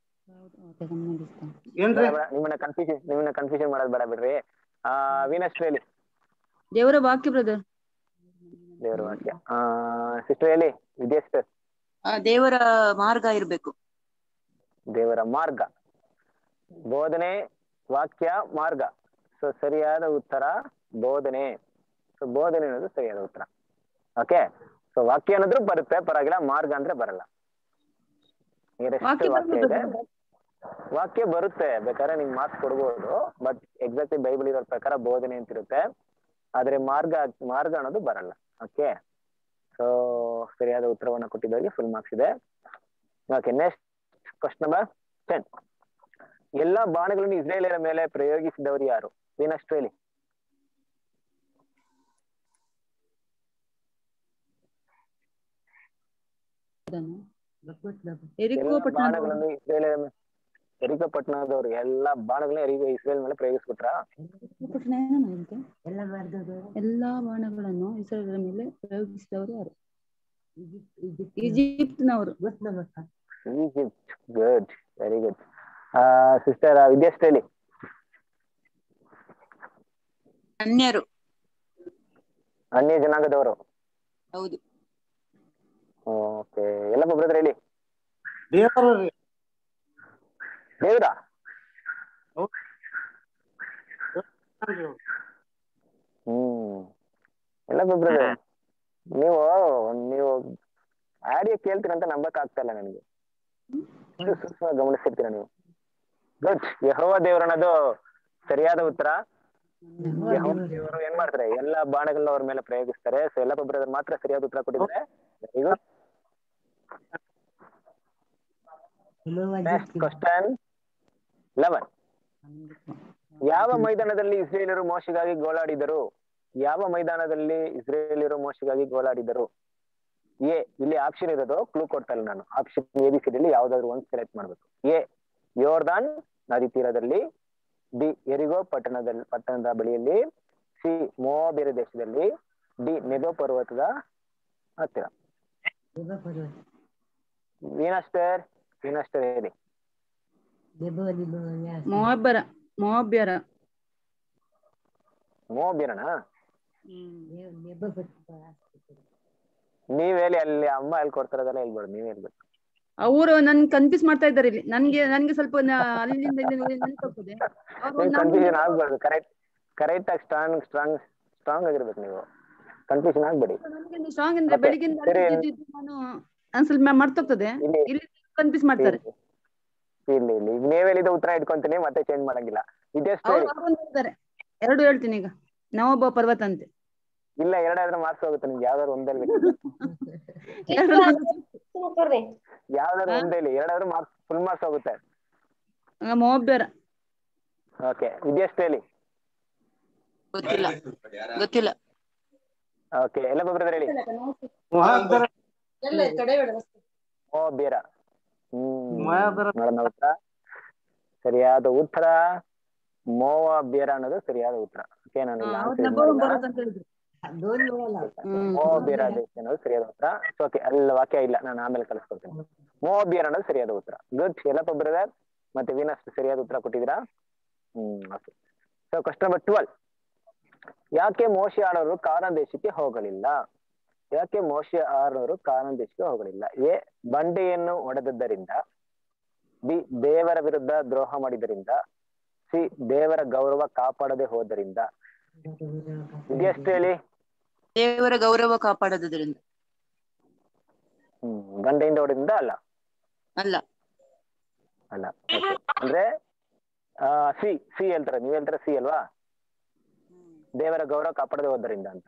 ಏನ್ರಿ ಬೇಡ, ಬೇಡ, ನಿಮ್ಮನ್ನ ಕನ್ಫ್ಯೂಷನ್ ನಿಮ್ಮನ್ನ ಕನ್ಫ್ಯೂಷನ್ ಮಾಡೋದು ಬೇಡ ಬಿಡ್ರಿ ಆ ವೀನಸ್ ಹೇಳಿ ದೇವರ ವಾಕ್ಯ ಬ್ರದರ್ ದೇವರ ವಾಕ್ಯ ಆ ಸಿಸ್ಟರ್ ಹೇಳಿ ವಿದ್ಯಾಸ್ಟರ್ ಆ ದೇವರ ಮಾರ್ಗ ಇರ್ಬೇಕು ದೇವರ ಮಾರ್ಗ ಬೋಧನೆ ವಾಕ್ಯ ಮಾರ್ಗ ಸೊ ಸರಿಯಾದ ಉತ್ತರ ಬೋಧನೆ ಸೊ ಬೋಧನೆ ಅನ್ನೋದು ಸರಿಯಾದ ಉತ್ತರ ಓಕೆ ಸೊ ವಾಕ್ಯ ಅನ್ನೋದ್ರು ಬರುತ್ತೆ ಪರವಾಗಿಲ್ಲ ಮಾರ್ಗ ಅಂದ್ರೆ ಬರಲ್ಲ Nearest ವಾಕ್ಯ ವಾಕ್ಯ ಇದೆ ಬರ್ಬೋದು. ವಾಕ್ಯ ಬರುತ್ತೆ ಬೇಕಾದ್ರೆ ನಿಮ್ಗೆ ಮಾರ್ಕ್ಸ್ ಕೊಡ್ಬೋದು ಬಟ್ ಎಕ್ಸಾಕ್ಟ್ಲಿ ಬೈಬಲ್ ಇರೋ ಪ್ರಕಾರ ಬೋಧನೆ ಅಂತ ಇರುತ್ತೆ ಆದ್ರೆ ಮಾರ್ಗ ಮಾರ್ಗ ಅನ್ನೋದು ಬರಲ್ಲ ಓಕೆ ಸೊ ಸರಿಯಾದ ಉತ್ತರವನ್ನ ಕೊಟ್ಟಿದ್ದವರಿಗೆ ಫುಲ್ ಮಾರ್ಕ್ಸ್ ಇದೆ okay next question number ten ಎಲ್ಲಾ ಬಾಣಗಳನ್ನು ಇಸ್ರೇಲಿಯರ ಮೇಲೆ ಪ್ರಯೋಗಿಸಿದವರು ಯಾರು ವೀನಷ್ಟು ಹೇಳಿ ಎರಿಕೋ ಎಲ್ಲಾ ಪಟ್ಟಣ ಬಾಣಗಳನ್ನು ಇಸ್ರೇಲಿಯರ ಮೇಲೆ ಎರಿಕೋ ಪಟ್ಟಣದವರು ಎಲ್ಲಾ ಬಾಣಗಳನ್ನ ಎರಿಕೋ ಇಸ್ರೇಲ್ ಮೇಲೆ ಪ್ರಯೋಗಿಸ್ಬಿಟ್ರ ಪಟ್ಟಣ ಏನೋ ಇದಕ್ಕೆ? ಎಲ್ಲಾ ಬಾಣಗಳನ್ನು ಇಸ್ರಾಯೇಲರ ಮೇಲೆ ಪ್ರಯೋಗಿಸಿದವರು ಯಾರು ಈಜಿಪ್ಟ್ನವರು Egypt good very good sister Vidyashree ಹೇಳಿ ಅನ್ಯರು ಅನ್ಯ ಜನಾಂಗದವರು ಹೌದು ಓಕೆ ಎಲ್ಲಪ್ಪ ಬ್ರದರ್ ಹೇಳಿ ದೇವರು ರೀ ದೇವ್ರಾ ಹ್ಮ್ ಎಲ್ಲಪ್ಪ ಬ್ರದರ್ ನೀವು ನೀವು ಆಡಿಯೋ ಕೇಳ್ತೀರಂತ ನಂಬಕ್ ಆಗ್ತಾ ಇಲ್ಲ ನನಗೆ ಎಷ್ಟು ಸೂಕ್ಷ್ಮ ಗಮನಿಸ್ತಿರ್ತೀರ ನೀವು ಗುಡ್ ಯಹೋವ ದೇವ್ರು ಅನ್ನೋದು ಸರಿಯಾದ ಉತ್ತರ ಯೆಹೋವ ದೇವರು ಏನ್ ಮಾಡ್ತಾರೆ ಎಲ್ಲಾ ಬಾಣಗಳನ್ನ ಅವ್ರ ಮೇಲೆ ಪ್ರಯೋಗಿಸ್ತಾರೆ ಸೊ ಎಲ್ಲಪ್ಪ ಬ್ರದರ್ ಮಾತ್ರ ಸರಿಯಾದ ಉತ್ತರ ಕೊಟ್ಟಿದ್ದಾರೆ very good next question eleven ಯಾವ ಮೈದಾನದಲ್ಲಿ ಇಸ್ರೇಲಿಯರು ಮೋಶಗಾಗಿ ಗೋಳಾಡಿದರು ಯಾವ ಮೈದಾನದಲ್ಲಿ ಇಸ್ರೇಲಿಯರು ಮೋಶಗಾಗಿ ಗೋಳಾಡಿದರು ಎ ಇಲ್ಲಿ ಆಪ್ಷನ್ ಇರೋದು ಕ್ಲೂ ಕೊಡ್ತಲ್ಲ ನಾನು ಆಪ್ಷನ್ ಎ ಬಿ ಸಿ ಯಾವ್ದಾದ್ರು ಒಂದ್ ಸೆಲೆಕ್ಟ್ ಮಾಡ್ಬೇಕು ಎ ಯೋರ್ದಾನ್ ನದಿ ತೀರದಲ್ಲಿ ಬಿ ಎರಿಗೋ ಪಟ್ಟಣದಲ್ಲಿ ಪಟ್ಟಣದ ಬಳಿಯಲ್ಲಿ ಸಿ ಮೋಬೇರೆ ದೇಶದಲ್ಲಿ ಡಿ ನೆಬೋ ಪರ್ವತದ ಹತ್ತಿರ ವೀನಸ್ಟರ್ ವೀನಸ್ಟರ್ ಹೇಳಿ ಮೋಬ್ಬರ ಮೋಬ್ಯರ ಮೋಬಿರಣ ನೀವ್ ಹೇಳಿ ಅಲ್ಲಿ ಅಮ್ಮ ಎಲ್ಲಿ ಕೊಡ್ತಾರದಲ್ಲ ಹೇಳ್ಬೇಡಿ ನೀವ್ ಹೇಳ್ಬೇಕು ಅವರು ನನ್ ಕನ್ಫ್ಯೂಸ್ ಮಾಡ್ತಾ ಇದ್ದಾರೆ ಇಲ್ಲಿ ನನ್ಗೆ ನನ್ಗೆ ಸ್ವಲ್ಪ ನ- ಅಲ್ಲಿಂದ ಇಲ್ಲಿ ನೆನಪಾಗ್ತದೆ ಅವ್ರು ನೀವು ನಮ್ಮ ಕನ್ಫ್ಯೂಷನ್ ಆಗ್ಬಾರ್ದು ಕರೆಕ್ಟ್ ಕರೆಕ್ಟ್ ಆಗಿ ಸ್ಟ್ರಾಂಗ್ ಸ್ಟ್ರಾಂಗ್ ಸ್ಟ್ರಾಂಗ್ ಆಗಿರ್ಬೇಕು ನೀವು ಕನ್ಫ್ಯೂಷನ್ ಆಗ್ಬೇಡಿ ನನ್ಗೆ ಸ್ಟ್ರಾಂಗ್ ಅಂದ್ರೆ Okay, ಬೆಳಿಗ್ಗಿಂದ ಸರಿ. ಅಲ್ಲಿ ಇದ್ದು ಇದ್ದು ನಾನು ಒಂದ್ ಸ್ವಲ್ಪ ಮರ್ತೋಗ್ತದೆ ಇಲ್ಲಿ ಇಲ್ಲಿ ಕನ್ಫ್ಯೂಸ್ ಮಾಡ್ತಾರೆ ಇಲ್ಲಿ ಇಲ್ಲಿ ಈಗ ನೀವ್ ಹೇಳಿದ ಉತ್ತರ ಇಟ್ಕೊಂತೀನಿ ಮತ್ತೆ ಚೇಂಜ್ ಮಾಡಂಗಿಲ್ಲ ಇದೆಷ್ಟು ಅವ್ರು ಹೇಳಿ ಅವ್ರು ಹೇಳ್ತಾರೆ ಎರಡು ಹೇಳ್ತೀನಿ ಈಗ ನವೊಬ್ಬ ಪರ್ವತ ಅಂತೆ ಇಲ್ಲ ಎರಡಾದ್ರೆ ಮಾರ್ಕ್ಸ್ ಹೋಗುತ್ತೆ ನಿಮ್ಗೆ ಯಾವ್ದಾದ್ರು ಒಂದೇ ಬೇಕು ಎರಡು ಯಾವ್ದಾದ್ರು ಒಂದೇ ಇಲ್ಲಿ ಎರಡಾದ್ರೂ ಮಾರ್ಕ್ಸ್ ಫುಲ್ ಮಾರ್ಕ್ಸ್ ಹೋಗುತ್ತೆ ಮೊಬ್ಬೆರ ಓಕೆ ಇದೆಷ್ಟು ಹೇಳಿ ಗೊತ್ತಿಲ್ಲ ಗೊತ್ತಿಲ್ಲ ಓಕೆ ಎಲ್ಲ ಒಬ್ಬರದ್ರ ಹೇಳಿ ಓ ಬೇರ ಹ್ಮ್ ಮಹಾಬೆರ. ನೋಡೋಣ ಉತ್ತರ ಸರಿಯಾದ ಉತ್ತರ ಮೋವ ಬೇರ ಅನ್ನೋದು ಸರಿಯಾದ ಉತ್ತರ ಓಕೆ ನಾನು ಇಲ್ಲಿ answer ಇದ್ ಮಾಡಿಲ್ಲ. ಪರ್ವತ ಅಂತ ಹೇಳಿದ್ರು ಮೋ ಬೇರ ದೇಶ ಅನ್ನೋದು ಸರಿಯಾದ ಉತ್ತರ ಓಕೆ ಅಲ್ಲಿ ವಾಕ್ಯ ಇಲ್ಲ ನಾನು ಆಮೇಲೆ ಕಳಿಸ್ಕೊಡ್ತೀನಿ ಮೋ ಬಿಯರ್ ಅನ್ನೋದು ಸರಿಯಾದ ಉತ್ತರ ಗುಡ್ ಎಲ್ಲಪ್ಪ ಬ್ರದರ್ ಮತ್ತೆ ವೀನಸ್ ಸರಿಯಾದ ಉತ್ತರ ಕೊಟ್ಟಿದ್ದೀರಾ hmm okay so question number twelve ಯಾಕೆ ಮೋಶೆ ಆಡೋರು ಕಾನಾನ್ ದೇಶಕ್ಕೆ ಹೋಗಲಿಲ್ಲ ಯಾಕೆ ಮೋಶೆ ಆಡೋರು ಕಾನಾನ್ ದೇಶಕ್ಕೆ ಹೋಗಲಿಲ್ಲ ಎ ಬಂಡೆಯನ್ನು ಒಡೆದದ್ದರಿಂದ ಬಿ ದೇವರ ವಿರುದ್ಧ ದ್ರೋಹ ಮಾಡಿದ್ದರಿಂದ ಸಿ ದೇವರ ಗೌರವ ಕಾಪಾಡದೆ ಹೋದರಿಂದ ಇದೆಷ್ಟು ಹೇಳಿ ದೇವರ ಗೌರವ ಕಾಪಾಡೋದ್ರಿಂದ ಹ್ಮ್ ಬಂಡೆಯಿಂದ ಹೊಡೆದಿಂದ ಅಲ್ಲ ಅಲ್ಲ ಅಲ್ಲ okay. ಅಂದ್ರೆ ಆ ಸಿ ಸಿ ಹೇಳ್ತಾರೆ ನೀವ್ ಹೇಳ್ತಾರೆ ಸಿ ಅಲ್ವಾ ದೇವರ ಗೌರವ ಕಾಪಾಡದೆ ಹೋದರಿಂದ ಅಂತ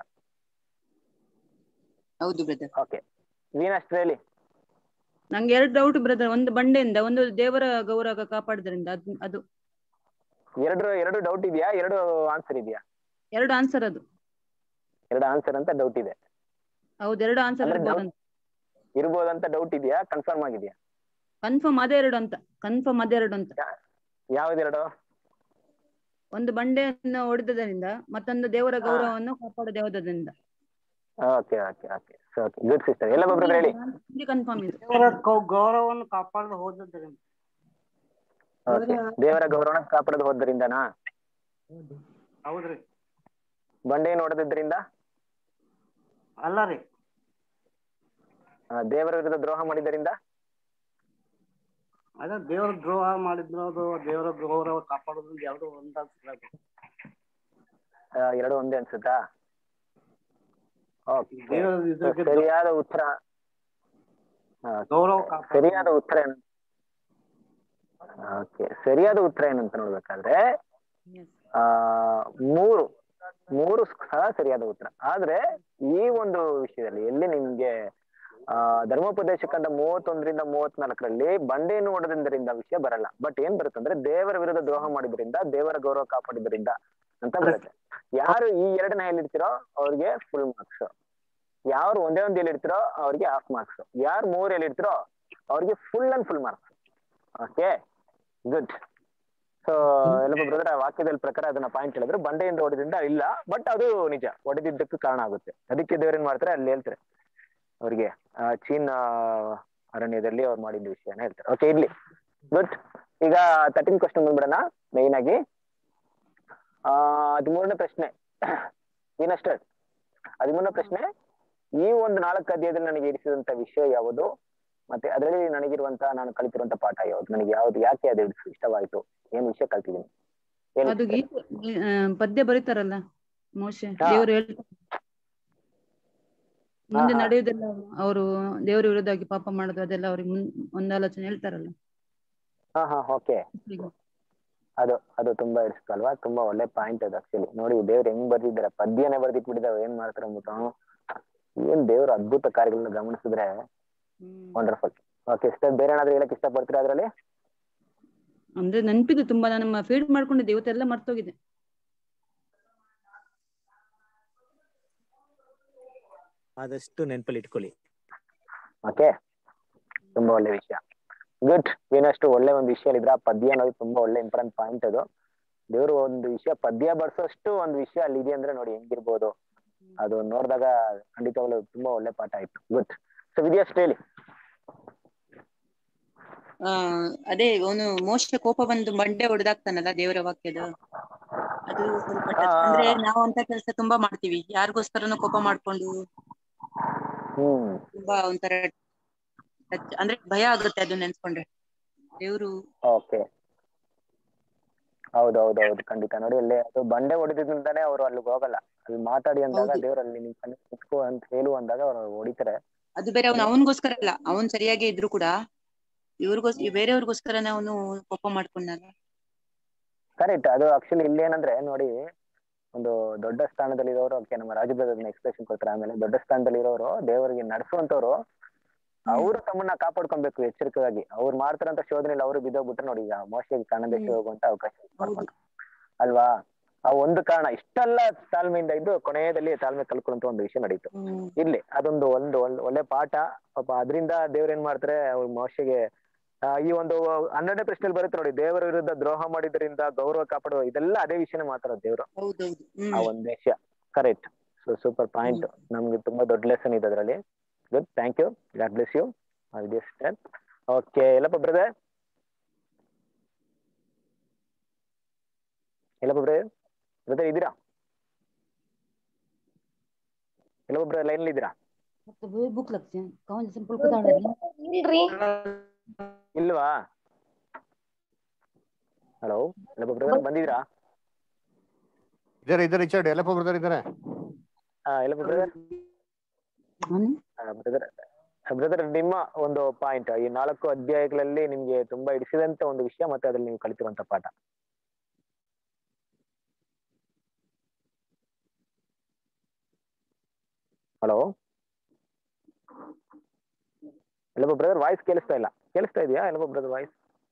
ಹೌದು ಬ್ರದರ್ ಓಕೆ ವೀನಷ್ಟು ಹೇಳಿ ನಂಗೆ ಎರಡು ಡೌಟ್ ಬ್ರದರ್ ಒಂದು ಬಂಡೆಯಿಂದ ಒಂದು ದೇವರ ಗೌರವ ಕಾಪಾಡೋದ್ರಿಂದ ಅದ್- ಅದು ಎರಡು ಎರಡು ಡೌಟ್ ಇದೆಯಾ ಎರಡು ಆನ್ಸರ್ ಇದೆಯಾ ಎರಡು ಆನ್ಸರ್ ಅದು ಎರಡು ಆನ್ಸರ್ ಅಂತ ಡೌಟ್ ಇದೆ ಹೌದು ಎರಡು ಆನ್ಸರ್ ಅಂದ್ರೆ ಇರ್ಬೋದಂತ ಇರ್ಬೋದಂತ ಡೌಟ್ ಇದೆಯಾ ಕನ್ಫರ್ಮ್ ಆಗಿದೆಯಾ ಕನ್ಫರ್ಮ್ ಅದೇ ಎರಡು ಅಂತ ಕನ್ಫರ್ಮ್ ಅದೆರಡು ಅಂತ ಯಾವ್ದೆರಡು ಒಂದು ಬಂಡೆಯನ್ನು ಹೊಡೆದದಿಂದ ಮತ್ತೊಂದು ದೇವರ ಗೌರವವನ್ನು ಕಾಪಾಡದೆ ಹೋದದಿಂದ okay okay okay okay good sister ಎಲ್ಲ ಒಬ್ರು ಹೇಳಿ ಕನ್ಫರ್ಮ್ ಇದೆ ದೇವರ ಗೌ- ಗೌರವವನ್ನು ಕಾಪಾಡಲು ಹೋದದ್ದರಿಂದ ಓಕೆ ದೇವರ ಗೌರವನ ಕಾಪಾಡದೆ ಹೋದರಿಂದನಾ ಹೌದ್ರಿ ಬಂಡೆಯನ್ನು ಹೊಡೆದಿದ್ದರಿಂದ ಅಲ್ಲ ರೀ ಆ, ದೇವರ ವಿರುದ್ಧ ದ್ರೋಹ ಮಾಡಿದ್ದರಿಂದ ಅದೇ ದೇವರ ದ್ರೋಹ ಮಾಡಿದ್ರು ಅದು ದೇವರ ಗೌರವ ಕಾಪಾಡೋದ್ರಿಂದ ಎರಡು ಒಂದ ಆ, ಎರಡು ಒಂದೇ ಅನ್ಸುತ್ತಾ ಓಕೆ ದೇವರ ಇದಕ್ಕೆ ಸರಿಯಾದ ಉತ್ತರ ಆ, ಗೌರವ ಕಾಪಾಡ ಸರಿಯಾದ ಉತ್ತರ ಏನು ಓಕೆ ಸರಿಯಾದ ಉತ್ತರ ಏನಂತ ನೋಡ್ಬೇಕಾದ್ರೆ ಆ ಮೂರು ಮೂರು ಸಹ ಸರಿಯಾದ ಉತ್ತರ ಆದ್ರೆ ಈ ಒಂದು ವಿಷಯದಲ್ಲಿ ಎಲ್ಲಿ ನಿಮ್ಗೆ ಆ ಧರ್ಮೋಪದೇಶಕಂಡ ಮೂವತ್ತೊಂದರಿಂದ ಮೂವತ್ನಾಲ್ಕರಲ್ಲಿ ಬಂಡೆಯನ್ನು ಹೊಡೆದ್ರಿಂದ ವಿಷಯ ಬರಲ್ಲ ಬಟ್ ಏನ್ ಬರುತ್ತೆ ಅಂದ್ರೆ ದೇವರ ವಿರುದ್ಧ ದ್ರೋಹ ಮಾಡಿದ್ರಿಂದ ದೇವರ ಗೌರವ ಕಾಪಾಡಿದ್ರಿಂದ ಅಂತ ಬರುತ್ತೆ ಯಾರು ಈ ಎರಡನ್ನ ಹೇಳಿರ್ತೀರೋ ಅವ್ರಿಗೆ ಫುಲ್ ಮಾರ್ಕ್ಸ್ ಯಾರು ಒಂದೇ ಒಂದು ಹೇಳಿರ್ತೀರೋ ಅವ್ರಿಗೆ ಹಾಫ್ ಮಾರ್ಕ್ಸ್ ಯಾರು ಮೂರ್ ಹೇಳಿರ್ತೀರೋ ಅವ್ರಿಗೆ full and full marks okay good so ಎಲ್ಲ ಬ್ರದರ್ ಆ ವಾಕ್ಯದಲ್ಲಿ ಪ್ರಕಾರ ಅದನ್ನ ಪಾಯಿಂಟ್ ಹೇಳಿದ್ರು ಬಂಡೆಯಿಂದ ಹೊಡೆದಿಂದ ಇಲ್ಲ ಬಟ್ ಅದು ನಿಜ ಹೊಡೆದಿದ್ದಕ್ಕೂ ಕಾರಣ ಆಗುತ್ತೆ ಅದಕ್ಕೆ ದೇವ್ರೇನ್ ಮಾಡ್ತಾರೆ ಅಲ್ಲಿ ಹೇಳ್ತಾರೆ ಅವ್ರಿಗೆ ಆ, ಚೀನ್ ಆ, ಅರಣ್ಯದಲ್ಲಿ ಅವ್ರು ಮಾಡಿದ ವಿಷಯನ ಹೇಳ್ತಾರೆ ಓಕೆ ಇರ್ಲಿ ಗುಡ್ ಈಗ ತರ್ಟೀನ್ ಕ್ವಶನ್ ಬಂದ್ಬಿಡೋಣ ಮೈನ್ ಆಗಿ ಆ ಹದಿಮೂರನೇ ಪ್ರಶ್ನೆ ಏನಷ್ಟೇ ಹದಿಮೂರನೇ ಪ್ರಶ್ನೆ ಈ ಒಂದು ನಾಲ್ಕು ಅಧ್ಯಾಯದಲ್ಲಿ ನನಗೆ ಇರಿಸಿದಂತ ವಿಷಯ ಯಾವುದು ಮತ್ತೆ ಅದರಲ್ಲಿ ನನಗಿರುವಂತ ನಾನು ಕಲಿತಿರುವಂತ ಪಾಠ ಯಾವುದು ನನಗೆ ಯಾವ್ದು ಯಾಕೆ ಅದು ಇಷ್ಟವಾಯ್ತು ಏನ್ ವಿಷಯ ಕಲ್ತಿದ್ದೀನಿ ಏನ್ ಅದು ಗೀತೆ ಆ, ಪದ್ಯ ಬರೀತಾರಲ್ಲ ಮೋಶೆ ಹಾ. ದೇವರು ಹೇಳ್ತಾರೆ ಮುಂದೆ ಹಾ. ನಡೆಯುವುದೆಲ್ಲ ಅವರು ದೇವರ ವಿರುದ್ಧವಾಗಿ ಪಾಪ ಮಾಡೋದು ಅದೆಲ್ಲ ಅವ್ರಿಗೆ ಮುನ್ ಒಂದಾಲೋಚನೆ ಹೇಳ್ತಾರಲ್ಲ ಹಾ ಹಾ ಓಕೆ ಅದು ಅದು ತುಂಬಾ ಇಡಿಸ್ತಲ್ವಾ ತುಂಬಾ ಒಳ್ಳೆ ಪಾಯಿಂಟ್ ಅದು ಆಕ್ಚುಲಿ ನೋಡಿ ದೇವ್ರು ಹೆಂಗ್ ಬರ್ದಿದ್ದಾರೆ ಪದ್ಯನೇ ಬರ್ದಿಟ್ಬಿಟ್ಟಿದಾವೆ ಏನ್ ಮಾಡ್ತಾರೆ ಅಂದ್ಬಿಟ್ಟು ಏನ್ ದೇವ್ರ ಅದ್ಭುತ ಕಾರ್ಯಗಳನ್ನ ಗಮನಿಸಿದ್ರೆ ವಂಡರ್ಫುಲ್ ಓಕೆ ಇಷ್ಟ ಬೇರೆ ಏನಾದ್ರು ಹೇಳಕ್ ಇಷ್ಟಪಡ್ತೀರಾ ಅದ್ರಲ್ಲಿ ಅಂದ್ರೆ ನೆನಪಿದೆ ತುಂಬಾ ನಾನು ಫೀಡ್ ಮಾಡ್ಕೊಂಡಿದ್ದೆ ಇವತ್ತೆಲ್ಲ ಮರ್ತೋಗಿದೆ ಆದಷ್ಟು ನೆನಪಲ್ಲಿ ಇಟ್ಕೊಳ್ಳಿ ಓಕೆ ತುಂಬಾ ಒಳ್ಳೆ ವಿಷಯ ಗುಡ್ ಏನಷ್ಟು ಒಳ್ಳೆ ಒಂದು ವಿಷಯ ಇದ್ರ ಆ ಪದ್ಯ ಅನ್ನೋದು ತುಂಬಾ ಒಳ್ಳೆ ಇಂಪಾರ್ಟೆಂಟ್ ಪಾಯಿಂಟ್ ಅದು ದೇವ್ರು ಒಂದು ವಿಷಯ ಪದ್ಯ ಬರ್ಸೋಷ್ಟು ಒಂದು ವಿಷಯ ಅಲ್ಲಿ ಇದೆ ಅಂದ್ರೆ ನೋಡಿ ಹೆಂಗಿರ್ಬೋದು ಅದು ನೋಡಿದಾಗ ಖಂಡಿತವಾಗ್ಲೂ ತುಂಬಾ ಒಳ್ಳೆ ಪಾಠ ಆಯ್ತು ಗುಡ್ ಸೊ ವಿದ್ಯಾಷ್ಟು ಹೇಳಿ ಆ ಅದೇ ಅವನು ಮೋಶ ಕೋಪ ಬಂದು ಬಂಡೆ ಹೊಡೆದಾಕ್ತಾನಲ್ಲ ದೇವರ ವಾಕ್ಯದ ಅದು ಸ್ವಲ್ಪ ಹಾ, ಹಾ, ಅಂದ್ರೆ ಹಾ. ನಾವು ಅಂತ ಕೆಲಸ ತುಂಬಾ ಮಾಡ್ತೀವಿ ಯಾರಿಗೋಸ್ಕರನು ಕೋಪ ಮಾಡ್ಕೊಂಡು ಹ್ಮ್ ತುಂಬಾ ಒಂಥರ ಲಜ್ಜ- ಅಂದ್ರೆ ಭಯ ಆಗುತ್ತೆ ಅದು ನೆನ್ಸ್ಕೊಂಡ್ರೆ ದೇವ್ರು ಓಕೆ ಹೌದು ಹೌದು ಹೌದು ಖಂಡಿತ ನೋಡಿ ಅಲ್ಲಿ ಅದು ಬಂಡೆ ಹೊಡೆದಿಂದಾನೆ ಅವರು ಅಲ್ಲಿಗೆ ಹೋಗಲ್ಲ ಅಲ್ಲಿ ಮಾತಾಡಿ ಅಂದಾಗ ಹೌದು. ದೇವರಲ್ಲಿ ನಿಮ್ ಕಣ್ಣು ಕುತ್ಕೋ ಅಂತ ಹೇಳು ಅಂದಾಗ ಅವ್ರು ಹೊಡಿತಾರೆ ಅದು ಬೇರೆ ಅವ್ನು ಅವನಿಗೋಸ್ಕರ ಅಲ್ಲ ಅವನ್ ಸರಿಯಾಗಿ ಇದ್ರು ಕೂಡ ಇವ್ರಿಗೋಸ್ ಬೇರೆಯವ್ರಿಗೋಸ್ಕರನೇ ಅವನು ಕೋಪ ಮಾಡ್ಕೊಂಡಲ್ಲ ಕರೆಕ್ಟ್ ಅದು ಆಕ್ಚುಲಿ ಇಲ್ಲಿ ಏನಂದ್ರೆ ನೋಡಿ ಒಂದು ದೊಡ್ಡ ಸ್ಥಾನದಲ್ಲಿ ಇರೋರು ಓಕೆ ನಮ್ಮ ರಾಜಭದ್ರನ ಎಕ್ಸ್ಪ್ರೆಷನ್ ಕೊಡ್ತಾರೆ ಆಮೇಲೆ ದೊಡ್ಡ ಸ್ಥಾನದಲ್ಲಿ ಇರೋರು ದೇವರಿಗೆ ನಡೆಸುವಂತವ್ರು ಅವರು ತಮ್ಮನ್ನ ಕಾಪಾಡ್ಕೊಬೇಕು ಎಚ್ಚರಿಕೆಯಾಗಿ ಅವ್ರು ಮಾಡ್ತಾರಂತ ಶೋಧನೆಯಲ್ಲಿ ಅವರು ಬಿದ್ದೋಗ್ಬಿಟ್ರೆ ನೋಡಿ ಈಗ ಮೋಶಿಗೆ ಕಾಣದೇಶ ಹೋಗುವಂತ ಅವಕಾಶ ಮಾಡ್ಕೊಂಡ್ರು. ಅಲ್ವಾ ಆ ಒಂದು ಕಾರಣ ಇಷ್ಟೆಲ್ಲ ತಾಳ್ಮೆಯಿಂದ ಇದ್ದು ಕೊನೆಯದಲ್ಲಿ ತಾಳ್ಮೆ ಕಲ್ಕೊಳ್ಳುವಂತ ಒಂದು ವಿಷಯ ನಡೀತು ಇರ್ಲಿ ಅದೊಂದು ಒಂದು ಒಳ್ಳೆ ಒಳ್ಳೆ ಪಾಠ ಪಾಪ ಅದರಿಂದ ದೇವ್ರ ಏನ್ ಮಾಡ್ತಾರೆ ಅವ್ರ ಮೋಶೆಗೆ ಆ, ಈ ಒಂದು ಹನ್ನೆರಡನೇ ಪ್ರಶ್ನೆಯಲ್ಲಿ ಬರುತ್ತೆ ನೋಡಿ ದೇವರ ವಿರುದ್ಧ ದ್ರೋಹ ಮಾಡಿದ್ರಿಂದ ಗೌರವ ಕಾಪಾಡುವ ಇದೆಲ್ಲ ಅದೇ ವಿಷಯನೇ ಮಾತಾಡೋದು ದೇವ್ರು ಹೌದೌದು ಆ ಒಂದ್ ವಿಷಯ ಕರೆಕ್ಟ್ ಸೊ ಸೂಪರ್ ಪಾಯಿಂಟ್ ನಮ್ಗೆ ತುಂಬಾ ದೊಡ್ಡ ಲೆಸನ್ ಇದೆ ಅದರಲ್ಲಿ good thank you God bless you okay Ellappa brother Ellappa brother brother ಇದ್ದೀರಾ ಎಲ್ಲಪ್ಪ ಬ್ರದರ್ ಲೈನ್ ಇದ್ದೀರಾ तो वो बुक लगते हैं कौन जैसे पुल को दाड़ा ಇಲ್ರಿ ಇಲ್ವಾ ಹಲೋ ಎಲ್ಲಪ್ಪ ಬ್ರದರ್ ಬಂದಿದ್ದೀರಾ ಇದಾರೆ ಇದಾರೆ ರಿಚರ್ಡ್ ಎಲ್ಲಪ್ಪ ಬ್ರದರ್ ಇದಾರೆ ಹಾ ಎಲ್ಲಪ್ಪ ಬ್ರದರ್ ಬ್ರದರ್ ಬ್ರದರ್ ನಿಮ್ಮ ಒಂದು ಪಾಯಿಂಟ್ ಈ ನಾಲ್ಕು ಅಧ್ಯಾಯಗಳಲ್ಲಿ ನಿಮ್ಗೆ ತುಂಬಾ ಹಿಡಿಸಿದಂತ ಒಂದು ವಿಷಯ ಮತ್ತೆ ಅದ್ರಲ್ಲಿ ನೀವು ಕಲಿತಿರುವಂತ ಪಾಠ ಹಲೋ ಎಲ್ಲಪ್ಪ ಬ್ರದರ್ ವಾಯ್ಸ್ ಕೇಳಿಸ್ತಾ ಇಲ್ಲ ಕೇಳಿಸ್ತಾ ಇದೆಯಾ ಎಲ್ಲಪ್ಪ ಬ್ರದರ್ ವಾಯ್ಸ್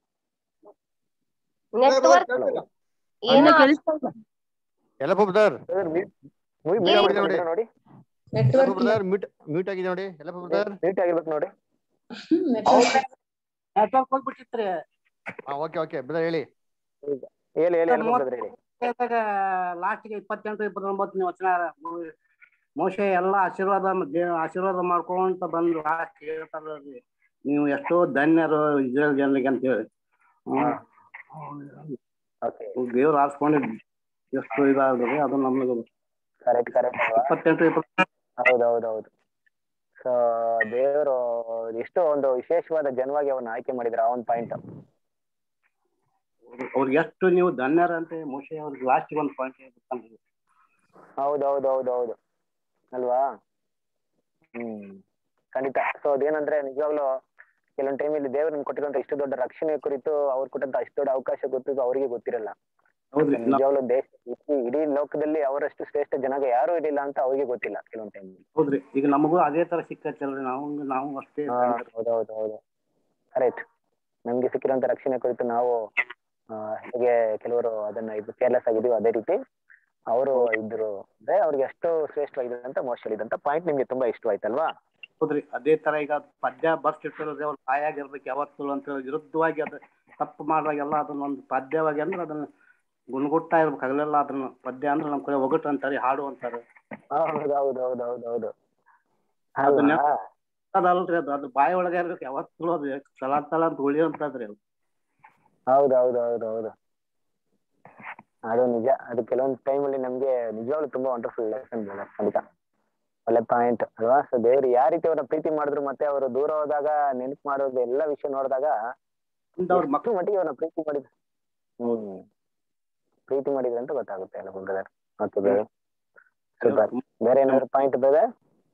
ನೆಟ್ವರ್ಕ್ ಇನ್ನ ಏನೋ ಕೇಳಿಸ್ತಾ ಇಲ್ಲ ಎಲ್ಲಪ್ಪ ಬ್ರದರ್ ಮೂವಿ ಮ್ಯೂಟ್ ಆಗಿದೆ ನೋಡಿ ನೋಡಿ ಎಲ್ಲಪ್ಪ ಬ್ರದರ್ ಮ್ಯೂಟ್ ಮ್ಯೂಟ್ ಆಗಿದೆ ನೋಡಿ ಎಲ್ಲಪ್ಪ ಬ್ರದರ್ ಮೀಟ್ ಆಗಿರ್ಬೇಕು ನೋಡಿ ನೆಟ್ವರ್ಕ್ ಹೋಗ್ಬಿಟ್ಟಿತ್ರಿ ಹಾ ಓಕೆ ಓಕೆ ಬ್ರದರ್ ಹೇಳಿ ಹೇಳಿ ಹೇಳಿ ಎಲ್ಲಪ್ಪ ಬ್ರದರ್ ಹೇಳಿ ಲಾಸ್ಟ್ಗೆ ಇಪ್ಪತ್ತೆಂಟು ಇಪ್ಪತ್ತೊಂಬತ್ತನೇ ವಚನ ಮೋಶೆ ಎಲ್ಲ ಆಶೀರ್ವಾದ ದೇ- ಆಶೀರ್ವಾದ ಮಾಡ್ಕೊಂತ ಬಂದು ಲಾಸ್ಟ್ ಹೇಳ್ತಾರ್ರಿ ನೀವು ಎಷ್ಟೋ ಧನ್ಯರು ಇಸ್ರೇಲ್ ಜನರಿಗೆ ಅಂತ ಹೇಳಿ ಹ್ಮ್. ಓಕೆ ದೇವ್ರು ಆರಿಸ್ಕೊಂಡಿದ್ ಎಷ್ಟು ಇದಾಗ್ರಿ ಅದು ನಮ್ಗೆ ಕರೆಕ್ಟ್ ಕರೆಕ್ಟ್ ಅಲ್ವಾ ಇಪ್ಪತ್ತೆಂಟು ಇಪ್ಪತ್ತು ಹೌದೌದೌದು ಸೊ ದೇವರು ಎಷ್ಟೋ ಒಂದು ವಿಶೇಷವಾದ ಜನವಾಗಿ ಅವನ್ನ ಆಯ್ಕೆ ಮಾಡಿದ್ರು ಆ ಒಂದು ಪಾಯಿಂಟ್ ಅವ್ರಿಗೆ ಎಷ್ಟು ನೀವು ಧನ್ಯರ ಅಂತ ಮೋಶೆ ಅವ್ರಿಗೆ ಲಾಸ್ಟ್ ಒಂದು ಪಾಯಿಂಟ್ ಹೇಳ್ಬೇಕಂದ್ರೆ ಹೌದೌದೌದೌದು ಅಲ್ವಾ ಹ್ಮ್ ಖಂಡಿತ ಸೊ ಅದೇನಂದ್ರೆ ನಿಜವಾಗ್ಲೂ ಕೆಲವೊಂದು ಟೈಮಲ್ಲಿ ದೇವರು ನಿಮ್ಗೆ ಕೊಟ್ಟಿರುವಂತ ಇಷ್ಟು ದೊಡ್ಡ ರಕ್ಷಣೆ ಕುರಿತು ಅವ್ರು ಕೊಟ್ಟಂತ ಅಷ್ಟು ದೊಡ್ಡ ಅವಕಾಶ ಗೊತ್ತಿದ್ದು ಅವರಿಗೆ ಗೊತ್ತಿರಲ್ಲ ಹೌದ್ರಿ ನಾವ್- ನಿಜವಾಗ್ಲೂ ದೇಶ ಇಡೀ- ಇಡೀ ಲೋಕದಲ್ಲಿ ಅವರಷ್ಟು ಶ್ರೇಷ್ಠ ಜನಗ ಯಾರು ಇರಲಿಲ್ಲ ಅಂತ ಅವ್ರಿಗೆ ಗೊತ್ತಿಲ್ಲ ಕೆಲವೊಂದು ಟೈಮ್ ಹೌದ್ರಿ ಈಗ ನಮಗೂ ಅದೇ ತರ ಸಿಕ್ಕತ್ತಲ್ರಿ ನಾವು ನಾವು ಅಷ್ಟೇ ಹೌದೌದು ಹೌದು ಕರೆಕ್ಟ್ ನಮ್ಗೆ ಸಿಕ್ಕಿರುವಂತ ರಕ್ಷಣೆ ಕುರಿತು ನಾವು ಆ, ಹೇಗೆ ಕೆಲವರು ಅದನ್ನ ಇದು ಕೇರ್ಲೆಸ್ ಆಗಿದೀವಿ ಅದೇ ರೀತಿ ಅವರು ಇದ್ರು ಅಂದ್ರೆ ಅವ್ರಿಗೆ ಎಷ್ಟು ಶ್ರೇಷ್ಠವಾಗಿದೆ ಅಂತ ಮೋಸ್ಟ್ ಹೇಳಿದಂತ ಪಾಯಿಂಟ್ ನಿಮ್ಗೆ ತುಂಬಾ ಇಷ್ಟವಾಯ್ತಲ್ವಾ ಹೌದ್ರಿ ಅದೇ ತರ ಈಗ ಪದ್ಯ ಬರ್ಸಿಟ್ಟಿರೋದೇ ಅವ್ರ ಬಾಯಾಗಿರ್ಬೇಕು ಯಾವತ್ತು ಅಂತ ಹೇಳಿ ವಿರುದ್ಧವಾಗಿ ಅದು ತಪ್ಪು ಮಾಡುವಾಗೆಲ್ಲ ಅದನ್ನ ಒಂದು ಪದ್ಯವಾಗಿ ಅಂದ್ರೆ ಅದನ್ನ ಗುಣಗುಟ್ಟ ಇರ್ಬೇಕು ಹಗಲೆಲ್ಲ ಅದನ್ನ ಪದ್ಯ ಅಂದ್ರೆ ನಮ್ ಕಡೆ ಒಗಟು ಅಂತಾರೆ ಹಾಡು ಅಂತಾರೆ ಹೌದು ಹೌದು ಹೌದು ಹೌದು ಹೌದು ಅದನ್ನ ಅಲ್ವಾ? ಅದಲ್ರಿ ಅದು ಅದು ಬಾಯಿ ಒಳಗೆ ಇರ್ಬೇಕು ಯಾವತ್ತೂ ಅದು ತಲ ತಲ ಅಂತ ಉಳಿಯುವಂತದ್ರಿ ಅದು ಹೌದು ಹೌದು ಹೌದು ಹೌದು ಅದು ನಿಜ ಅದು ಕೆಲವೊಂದು ಟೈಮಲ್ಲಿ ನಮ್ಗೆ ನಿಜವಾಗ್ಲೂ ತುಂಬಾ ವಂಡರ್ಫುಲ್ ಲೆಸನ್ ಖಂಡಿತ ಒಳ್ಳೆ ಪಾಯಿಂಟ್ ಅಲ್ವಾ ಸೊ ದೇವ್ರು ಯಾವ ರೀತಿ ಅವ್ರನ್ನ ಪ್ರೀತಿ ಮಾಡಿದ್ರು ಮತ್ತೆ ಅವರು ದೂರ ಹೋದಾಗ ನೆನಪು ಮಾಡೋದು ಎಲ್ಲ ವಿಷಯ ನೋಡಿದಾಗ ಅವ್ರ ಮಕ್ಕಳು ಮಟ್ಟಿಗೆ ಅವ್ರನ್ನ ಪ್ರೀತಿ ಮಾಡಿದ್ರು ಹ್ಮ್ ಪ್ರೀತಿ ಮಾಡಿದ್ರು ಅಂತ ಗೊತ್ತಾಗುತ್ತೆ ಎಲ್ಲ ಬ್ರದರ್ ಓಕೆ ಬ್ರದರ್ ಸೂಪರ್ ಬೇರೆ ಏನಾದ್ರು ಪಾಯಿಂಟ್ ಬ್ರದರ್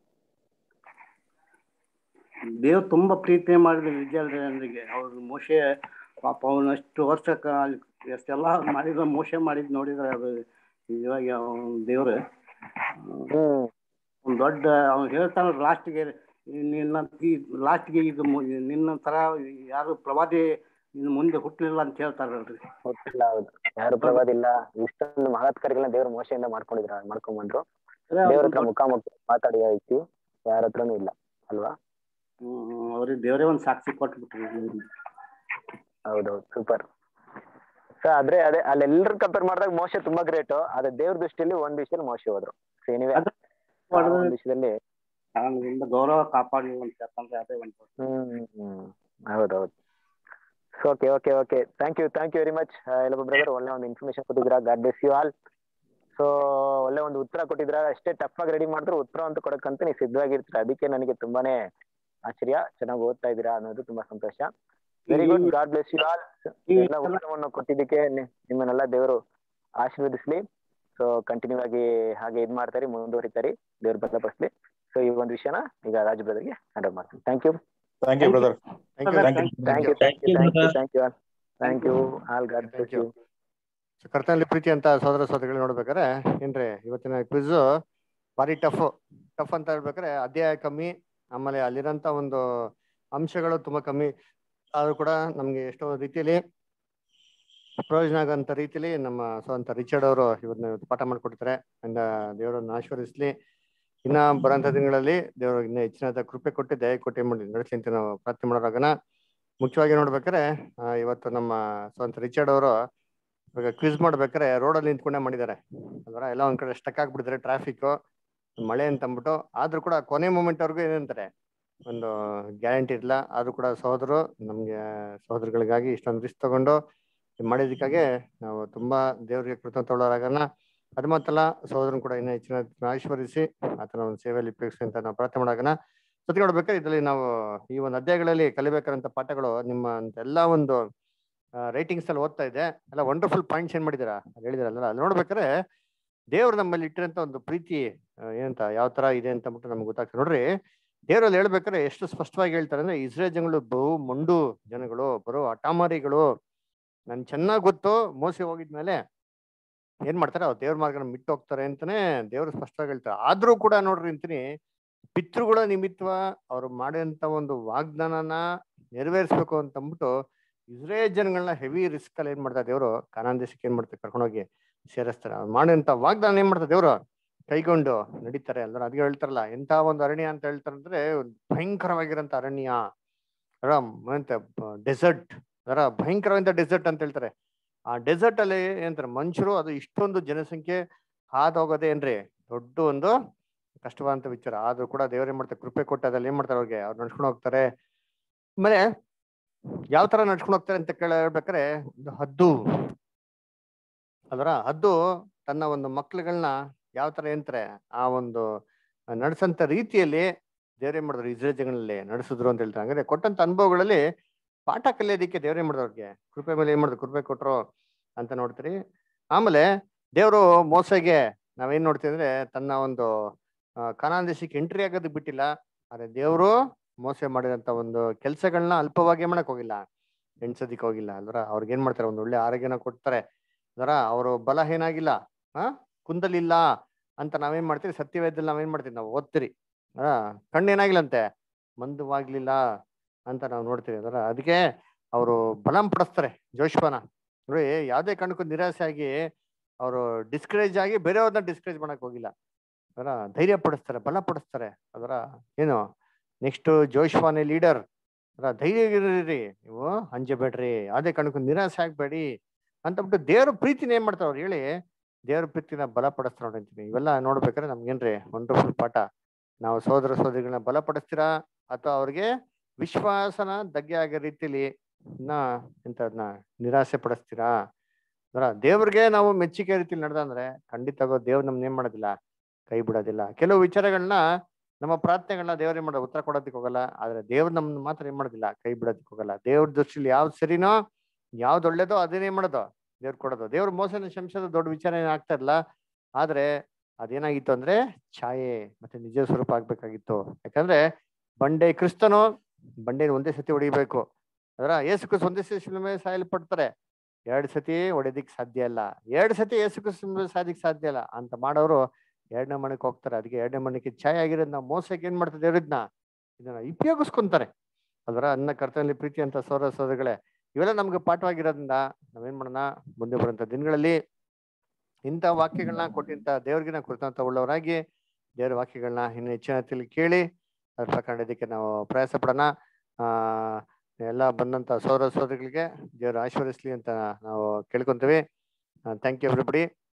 ದೇವ್ರು ತುಂಬಾ ಪ್ರೀತಿ ಮಾಡಿದ ವಿದ್ಯಾರ್ಥಿಗಳಿಗೆ ಅವ್ರ ಮೋಶೆ ಪಾಪ ಅವನು ಅಷ್ಟು ವರ್ಷ ಕ- ಎಷ್ಟೆಲ್ಲ ಮಾಡಿದ ಮೋಶೆ ಮಾಡಿದ್ ನೋಡಿದ್ರೆ ಅದು ನಿಜವಾಗಿ ಅವನ ದೇವ್ರು ಹ್ಮ್ ಒಂದ್ ದೊಡ್ಡ ಅವ್ನು ಹೇಳ್ತಾನ ಲಾಸ್ಟ್ಗೆ ನಿನ್ನ ಲಾಸ್ಟ್ಗೆ ಇದು ಮು- ನಿನ್ನ ತರ ಯಾರು ಪ್ರವಾದಿ ಇನ್ನು ಮುಂದೆ ಹುಟ್ಟಲಿಲ್ಲ ಅಂತ ಹೇಳ್ತಾರಲ್ರಿ ಗೊತ್ತಿಲ್ಲ ಹೌದು ಯಾರು ಪ್ರವಾದಿಲ್ಲ ಇಷ್ಟೊಂದು ಮಹತ್ಕಾರಿಗಳನ್ನ ದೇವ್ರ ಮೋಶೆಯಿಂದ ಮಾಡ್ಕೊಂಡಿದ್ರ ಮಾಡ್ಕೊಂಡ್ ಬಂದ್ರು ಅದೇ ದೇವ್ರ ಅವ್ರು ಹತ್ರ ಮುಖಾಮುಖಿ ಮಾತಾಡಿ ಐತಿ ಯಾರ ಹತ್ರನೂ ಇಲ್ಲ ಅಲ್ವಾ ಹ್ಮ್, ಅವ್ರಿಗೆ ದೇವರೇ ಒಂದ್ ಸಾಕ್ಷಿ ಕೊಟ್ಬಿಟ್ರಿ ಹೌದೌದು ಸೂಪರ್ ಸೊ ಆದ್ರೆ ಅದೇ ಅಲ್ಲೆಲ್ಲರೂ ಕಂಪೇರ್ ಮಾಡಿದಾಗ ಮೋಶ ತುಂಬಾ ಗ್ರೇಟ್ ಆದ್ರೆ ದೇವ್ರ ದೃಷ್ಟಿಯಲ್ಲಿ ಒಂದ್ ವಿಷಯದಲ್ಲಿ ಮೋಶ ಹೋದ್ರು ಸೊ ಎನಿವೆ ಒಂದ್ ವಿಷಯದಲ್ಲಿ ಕಾರಣದಿಂದ ಗೌರವ ಕಾಪಾಡಿ ಅಂತ ಹೇಳ್ತಾನ್ರಿ ಅದೇ ಒಂದು ಹ್ಮ್ ಹ್ಮ್ ಹೌದೌದು so okay okay okay thank you thank you very much ಎಲ್ಲ ಬ್ರದರ್ ಒಳ್ಳೆ ಒಂದು ಇನ್ಫಾರ್ಮೇಶನ್ ಕೊಟ್ಟಿದ್ದೀರಾ God bless you all so ಒಳ್ಳೆ ಒಂದು ಉತ್ತರ ಕೊಟ್ಟಿದ್ದೀರಾ ಅಷ್ಟೇ ಟಫ್ ಆಗಿ ರೆಡಿ ಮಾಡಿದ್ರು ಉತ್ತರ ಅಂತ ಕೊಡಕ್ಕಂತ ನೀವು ಸಿದ್ಧವಾಗಿರ್ತೀರ ಅದಕ್ಕೆ ನನಗೆ ತುಂಬಾನೇ ಆಶ್ಚರ್ಯ ಚೆನ್ನಾಗಿ ಓದ್ತಾ ಇದ್ದೀರಾ ಅನ್ನೋದು ತುಂಬಾ ಸಂತೋಷ very good God bless you all ಎಲ್ಲ ಉತ್ತರವನ್ನು ಕೊಟ್ಟಿದ್ದಕ್ಕೆ ನಿ- ನಿಮ್ಮನ್ನೆಲ್ಲ ದೇವರು ಆಶೀರ್ವದಿಸ್ಲಿ ಸೊ ಕಂಟಿನ್ಯೂ ಆಗಿ ಹಾಗೆ ಇದ್ ಮಾಡ್ತಾರೆ ಮುಂದುವರಿತಾರೆ ದೇವ್ರು ಬಲಪಡಿಸ್ಲಿ ಸೊ ಈ ಒಂದು ವಿಷಯನ ಈಗ ರಾಜು ಬ್ರದರ್ಗೆ ಹ್ಯಾಂಡ್ ಮಾಡ್ತೀನಿ thank you thank you brother thank you thank you thank you thank you thank you thank you thank you all God bless you so ಕರ್ತನಲ್ಲಿ ಪ್ರೀತಿ ಅಂತ ಸೋದರ ಸೋದರಿಗಳು ನೋಡ್ಬೇಕಾದ್ರೆ ಏನ್ರಿ ಇವತ್ತಿನ ಕ್ವಿಜ್ ಭಾರಿ ಟಫ್ ಟಫ್ ಅಂತ ಹೇಳ್ಬೇಕಾದ್ರೆ ಅಧ್ಯಾಯ ಕಮ್ಮಿ ಆಮೇಲೆ ಅಲ್ಲಿರೋಂಥ ಒಂದು ಅಂಶಗಳು ತುಂಬಾ ಕಮ್ಮಿ ಆದ್ರೂ ಕೂಡ ನಮ್ಗೆ ಎಷ್ಟೋ ರೀತಿಯಲ್ಲಿ ಪ್ರಯೋಜನ ಆಗಂತ ರೀತಿಯಲ್ಲಿ ನಮ್ಮ ಸ್ವಂತ ರಿಚರ್ಡ್ ಅವರು ಇವನ್ನ ಇವತ್ತು ಪಾಠ ಮಾಡಿಕೊಡ್ತಾರೆ ಅಂದ ದೇವರನ್ನ ಆಶೀರ್ವದಿಸ್ಲಿ ಇನ್ನ ಬರೋಂಥ ದಿನಗಳಲ್ಲಿ ದೇವರು ಇನ್ನ ಹೆಚ್ಚಿನ ಕೃಪೆ ಕೊಟ್ಟು ದಯ ಕೊಟ್ಟು ಏನ್ ಮಾಡಿ ನಡೆಸಲಿ ಅಂತ ನಾವು ಪ್ರಾರ್ಥನೆ ಮಾಡೋರಾಗನ ಮುಖ್ಯವಾಗಿ ನೋಡ್ಬೇಕಾದ್ರೆ ಆ, ಇವತ್ತು ನಮ್ಮ ಸ್ವಂತ ರಿಚರ್ಡ್ ಅವರು ಇವಾಗ ಕ್ವಿಜ್ ಮಾಡ್ಬೇಕಾದ್ರೆ ರೋಡಲ್ಲಿ ನಿಂತ್ಕೊಂಡೇ ಮಾಡಿದ್ದಾರೆ ಅಲ್ವರ ಎಲ್ಲ ಒಂದ್ ಕಡೆ ಸ್ಟಕ್ ಆಗ್ಬಿಟ್ಟಿದ್ದಾರೆ ಟ್ರಾಫಿಕ್ ಮಳೆ ಅಂತ ಅಂದ್ಬಿಟ್ಟು ಆದ್ರೂ ಕೂಡ ಕೊನೆ ಮೂಮೆಂಟ್ ಅವ್ರಿಗೂ ಏನಂತಾರೆ ಒಂದು ಗ್ಯಾರಂಟಿ ಇಲ್ಲ ಆದ್ರೂ ಕೂಡ ಸಹೋದರು ನಮ್ಗೆ ಸಹೋದರಗಳಿಗಾಗಿ ಇಷ್ಟೊಂದು ರಿಸ್ಕ್ ತಗೊಂಡು ಇದ್ ಮಾಡಿದ್ದಕ್ಕಾಗಿ ನಾವು ತುಂಬಾ ದೇವರಿಗೆ ಕೃತಜ್ಞರಾಗೋಣ ಅದು ಮಾತಲ್ಲ ಸಹೋದರನ್ ಕೂಡ ಇನ್ನೂ ಹೆಚ್ಚಿನ ಆಶೀರ್ವದಿಸಿ ಆತನ ಒಂದು ಸೇವೆಯಲ್ಲಿ ಉಪಯೋಗಿಸಿ ಅಂತ ನಾವು ಪ್ರಾರ್ಥನೆ ಮಾಡೋಣ ಜೊತೆಗೆ ನೋಡ್ಬೇಕಾದ್ರೆ ಇದರಲ್ಲಿ ನಾವು ಈ ಒಂದು ಅಧ್ಯಾಯಗಳಲ್ಲಿ ಕಲಿಬೇಕಾದಂತ ಪಾಠಗಳು ನಿಮ್ಮ ಎಲ್ಲ ಒಂದು ರೈಟಿಂಗ್ಸ್ ಅಲ್ಲಿ ಓದ್ತಾ ಇದೆ ಎಲ್ಲ ವಂಡರ್ಫುಲ್ ಪಾಯಿಂಟ್ಸ್ ಏನ್ ಮಾಡಿದ್ದೀರಾ ಅಲ್ಲಿ ಹೇಳಿದಿರಲ್ಲ ಅಲ್ಲಿ ನೋಡ್ಬೇಕಾದ್ರೆ ದೇವ್ರು ನಮ್ಮಲ್ಲಿ ಇಟ್ಟಿರಂತ ಒಂದು ಪ್ರೀತಿ ಆ, ಏನಂತ ಯಾವ ತರ ಇದೆ ಅಂತ ಅಂದ್ಬಿಟ್ಟು ನಮ್ಗೆ ಗೊತ್ತಾಗ್ತದೆ ನೋಡ್ರಿ ದೇವರಲ್ಲಿ ಹೇಳ್ಬೇಕಾದ್ರೆ ಎಷ್ಟು ಸ್ಪಷ್ಟವಾಗಿ ಹೇಳ್ತಾರೆ ಅಂದ್ರೆ ಇಸ್ರೇಲ್ ಜನಗಳು ಬಹು ಮೊಂಡು ಜನಗಳು ಬರೋ ಅಟಾಮಾರಿಗಳು ನನ್ ಚೆನ್ನಾಗ್ ಗೊತ್ತು ಮೋಸ ಹೋಗಿದ್ಮೇಲೆ ಏನ್ ಮಾಡ್ತಾರೆ ಅವ್ರು ದೇವ್ರ ಮಾರ್ಗನ ಬಿಟ್ಟು ಹೋಗ್ತಾರೆ ಅಂತಾನೆ ದೇವ್ರು ಸ್ಪಷ್ಟವಾಗಿ ಹೇಳ್ತಾರೆ ಆದ್ರೂ ಕೂಡ ನೋಡ್ರಿ ಅಂತೀನಿ ಪಿತೃಗಳ ನಿಮಿತ್ತ ಅವ್ರು ಮಾಡಿದಂತ ಒಂದು ವಾಗ್ದಾನನ ನೆರವೇರಿಸ್ಬೇಕು ಅಂತ ಅಂದ್ಬಿಟ್ಟು ಇಸ್ರೇಲ್ ಜನಗಳನ್ನ ಹೆವಿ ರಿಸ್ಕ್ ಅಲ್ಲಿ ಏನ್ ಮಾಡ್ತಾರೆ ದೇವರು ಕಾನಾನ್ ದೇಶಕ್ಕೆ ಏನ್ ಮಾಡ್ತಾರೆ ಕರ್ಕೊಂಡೋಗಿ ಸೇರಿಸ್ತಾರೆ ಅವ್ರು ಮಾಡಿದಂತ ವಾಗ್ದಾನ ಏನ್ ಮಾಡ್ತಾರೆ ದೇವ್ರು ಕೈಗೊಂಡು ನಡೀತಾರೆ ಅಲ್ದ್ರ ಅದ್ಗೆ ಹೇಳ್ತಾರಲ್ಲ ಎಂತ ಒಂದು ಅರಣ್ಯ ಅಂತ ಹೇಳ್ತಾರೆ ಅಂದ್ರೆ ಒಂದು ಭಯಂಕರವಾಗಿರಂತ ಅರಣ್ಯ ಅಂತ ಡೆಸರ್ಟ್ ಅದರ ಭಯಂಕರವಾದ ಡೆಸರ್ಟ್ ಅಂತ ಹೇಳ್ತಾರೆ ಆ ಡೆಸರ್ಟ್ ಅಲ್ಲಿ ಏನಂತಾರೆ ಮನುಷ್ಯರು ಅದು ಇಷ್ಟೊಂದು ಜನಸಂಖ್ಯೆ ಹಾದು ಹೋಗೋದೇ ಏನ್ರಿ ದೊಡ್ಡ ಒಂದು ಕಷ್ಟವಾದಂತ ವಿಚಾರ ಆದ್ರೂ ಕೂಡ ದೇವ್ರ ಏನ್ ಮಾಡ್ತಾರೆ ಕೃಪೆ ಕೊಟ್ಟು ಅದ್ರಲ್ಲಿ ಏನ್ ಮಾಡ್ತಾರೆ ಅವ್ರಿಗೆ ಅವ್ರು ನಡ್ಸ್ಕೊಂಡು ಹೋಗ್ತಾರೆ ಆಮೇಲೆ ಯಾವ ತರ ನಡ್ಸ್ಕೊಂಡು ಹೋಗ್ತಾರೆ ಅಂತ ಕೇಳ ಹೇಳ್ಬೇಕಾರೆ ಒಂದು ಹದ್ದು ಅದರ ಹದ್ದು ತನ್ನ ಒಂದು ಮಕ್ಳುಗಳನ್ನ ಯಾವ ತರ ಏನಂತಾರೆ ಆ ಒಂದು ನಡೆಸಂತ ರೀತಿಯಲ್ಲಿ ದೇವ್ರೇನ್ ಮಾಡಿದ್ರು ಇಸ್ರೇಲ್ ಜನಗಳಲ್ಲಿ ನಡೆಸಿದ್ರು ಅಂತ ಹೇಳ್ತಾರೆ ಹಂಗಾದ್ರೆ ಕೊಟ್ಟಂತ ಅನುಭವಗಳಲ್ಲಿ ಪಾಠ ಕಲಿಯೋದಿಕ್ಕೆ ದೇವ್ರೇನ್ ಮಾಡಿದ್ರು ಅವ್ರಿಗೆ ಕೃಪೆ ಮೇಲೆ ಏನ್ ಮಾಡಿದ್ರು ಕೃಪೆ ಕೊಟ್ರು ಅಂತ ನೋಡ್ತೀರಿ ಆಮೇಲೆ ದೇವರು ಮೋಸಗೆ ನಾವೇನ್ ನೋಡ್ತೀವಿ ಅಂದ್ರೆ ತನ್ನ ಒಂದು ಆ, ಕಾನಾನ್ ದೇಶಕ್ಕೆ ಎಂಟ್ರಿ ಆಗೋದಕ್ಕೆ ಬಿಟ್ಟಿಲ್ಲ ಆದ್ರೆ ದೇವರು ಮೋಸ ಮಾಡಿದಂತ ಒಂದು ಕೆಲಸಗಳನ್ನ ಅಲ್ಪವಾಗಿ ಮಾಡಕ್ ಹೋಗಿಲ್ಲ ಎಣ್ಸೋದಿಕ್ ಹೋಗಿಲ್ಲ ಅಲ್ವರ ಅವ್ರಿಗೆ ಏನ್ ಮಾಡ್ತಾರೆ ಒಂದು ಒಳ್ಳೆ ಆರೋಗ್ಯನ ಕೊಡ್ತಾರೆ ಅದರ ಅವರು ಬಲ ಏನಾಗಿಲ್ಲ ಆ ಕುಂದಲಿಲ್ಲ ಅಂತ ನಾವೇನ್ ಮಾಡ್ತೀವಿ ಸತ್ಯವೇದಲ್ಲಿ ನಾವೇನ್ ಮಾಡ್ತೀವಿ ನಾವು ಓದ್ತೀರಿ ಆ ಕಣ್ಣು ಏನಾಗಿಲ್ಲಂತೆ ಮಂದವಾಗ್ಲಿಲ್ಲ ಅಂತ ನಾವು ನೋಡ್ತೀವಿ ಅದರ ಅದಕ್ಕೆ ಅವರು ಬಲಂ ಪಡಿಸ್ತಾರೆ ಜೋಶ್ವನ ನೋಡಿ ಯಾವ್ದೇ ಕಾರಣಕ್ಕೂ ನಿರಾಸೆ ಆಗಿ ಅವರು ಡಿಸ್ಕರೇಜ್ ಆಗಿ ಬೇರೆಯವ್ರನ್ನ ಡಿಸ್ಕರೇಜ್ ಮಾಡಕ್ ಹೋಗಿಲ್ಲ ಅದರ ಧೈರ್ಯ ಪಡಿಸ್ತಾರೆ ಬಲ ಪಡಿಸ್ತಾರೆ ಅದರ ಏನು ನೆಕ್ಸ್ಟ್ ಜೋಶ್ವಾನೆ ಲೀಡರ್ ಅದರ ಧೈರ್ಯ ಇರ್ರಿ ನೀವು ಅಂಜಬೇಡ್ರಿ ಯಾವ್ದೇ ಕಾರಣಕ್ಕೂ ನಿರಾಸೆ ಆಗ್ಬೇಡಿ ಅಂತಬಿಟ್ಟು ದೇವ್ರ ಪ್ರೀತಿನ ಏನ್ ಮಾಡ್ತಾರೆ ಅವ್ರು ಹೇಳಿ ದೇವ್ರ ಪ್ರೀತಿನ ಬಲಪಡಿಸ್ತಾರೆ ನೋಡಿ ಅಂತೀನಿ ಇವೆಲ್ಲ ನೋಡ್ಬೇಕಾದ್ರೆ ನಮ್ಗೇನ್ರಿ ವಂಡರ್ಫುಲ್ ಪಾಠ ನಾವು ಸೋದರ ಸೋದರಿಗಳನ್ನ ಬಲಪಡಿಸ್ತೀರಾ ಅಥವಾ ಅವ್ರಿಗೆ ವಿಶ್ವಾಸನ ದಗ್ಗೆ ಆಗೋ ರೀತಿಲಿ ಇನ್ನ ಎಂತದ್ನ ನಿರಾಸೆ ಪಡಿಸ್ತೀರಾ ಅದರ ದೇವ್ರಿಗೆ ನಾವು ಮೆಚ್ಚುಗೆ ರೀತಿಲಿ ನಡೆದಂದ್ರೆ ಖಂಡಿತವಾಗೂ ದೇವ್ರು ನಮ್ನ ಏನ್ ಮಾಡೋದಿಲ್ಲ ಕೈ ಬಿಡೋದಿಲ್ಲ ಕೆಲವು ವಿಚಾರಗಳನ್ನ ನಮ್ಮ ಪ್ರಾರ್ಥನೆಗಳನ್ನ ದೇವ್ರ ಏನ್ ಮಾಡೋದು ಉತ್ತರ ಕೊಡೋದಕ್ಕೆ ಹೋಗಲ್ಲ ಆದ್ರೆ ದೇವ್ರು ನಮ್ನ ಮಾತ್ರ ಏನ್ ಮಾಡೋದಿಲ್ಲ ಕೈ ಬಿಡೋದಕ್ಕೆ ಹೋಗಲ್ಲ ದೇವ್ರ ದೃಷ್ಟಿಲಿ ಯಾವ್ದು ಸರಿನೋ ಯಾವ್ದು ಒಳ್ಳೇದೋ ಅದನ್ನೇ ಮಾಡೋದು ದೇವ್ರು ಕೊಡೋದು ದೇವ್ರ ಮೋಸನ ಶಂಸದ ದೊಡ್ಡ ವಿಚಾರ ಏನ್ ಆಗ್ತಾ ಇಲ್ಲ ಆದ್ರೆ ಅದೇನಾಗಿತ್ತು ಅಂದ್ರೆ ಛಾಯೆ ಮತ್ತೆ ನಿಜ ಸ್ವರೂಪ ಆಗ್ಬೇಕಾಗಿತ್ತು ಯಾಕಂದ್ರೆ ಬಂಡೆ ಕ್ರಿಸ್ತನು ಬಂಡೆನ ಒಂದೇ ಸತಿ ಹೊಡಿಬೇಕು ಅದರ ಏಸು ಕ್ರಿಸ್ತ ಒಂದೇ ಸತಿ ಶಿಲುಬೆ ಮೇಲೆ ಸಾಯಲ್ಪಡ್ತಾರೆ ಎರಡ್ ಸತಿ ಹೊಡೆದಿಕ್ ಸಾಧ್ಯ ಇಲ್ಲ ಎರಡ್ ಸತಿ ಏಸು ಕ್ರಿಸ್ತ ಸಾಧಿಕ್ ಸಾಧ್ಯ ಇಲ್ಲ ಅಂತ ಮಾಡೋರು ಎರಡನೇ ಮನೆಗೆ ಹೋಗ್ತಾರೆ ಅದಕ್ಕೆ ಎರಡನೇ ಮನೆಗೆ ಛಾಯೆ ಆಗಿರೋದ್ ನಾವು ಮೋಸಕ್ಕೆ ಏನ್ ಮಾಡ್ತಾರೆ ದೇವ್ರಿದ್ನ ಇದನ್ನ ಉಪಯೋಗಿಸ್ಕೊಂತಾರೆ ಅದರ ಅನ್ನ ಕರ್ತನಲ್ಲಿ ಪ್ರೀತಿ ಅಂತ ಸೋದರ ಸೋದರಿಗಳೇ ಇವೆಲ್ಲ ನಮ್ಗೆ ಪಾಠವಾಗಿರೋದ್ರಿಂದ ನಾವೇನ್ ಮಾಡೋಣ ಮುಂದೆ ಬರುವಂತ ದಿನಗಳಲ್ಲಿ ಇಂಥ ವಾಕ್ಯಗಳನ್ನ ಕೊಟ್ಟಿಂತ ದೇವ್ರಿಗೆ ಕುರಿತಂತ ಉಳ್ಳವರಾಗಿ ದೇವರ ವಾಕ್ಯಗಳನ್ನ ಇನ್ನು ಹೆಚ್ಚಿನ ರೀತಿಯಲ್ಲಿ ಕೇಳಿ ಅದ್ರ ಪ್ರಕಾರ ನಡೆಯೋದಕ್ಕೆ ನಾವು ಪ್ರಯಾಸ ಪಡೋಣ ಆ ಎಲ್ಲ ಬಂದಂತ ಸೋದರ ಸೋದರಿಗಳಿಗೆ ದೇವರು ಆಶೀರ್ವದಿಸ್ಲಿ ಅಂತ ನಾವು ಕೇಳ್ಕೊಂತೀವಿ ಥ್ಯಾಂಕ್ ಯು ಎವ್ರಿಬಡಿ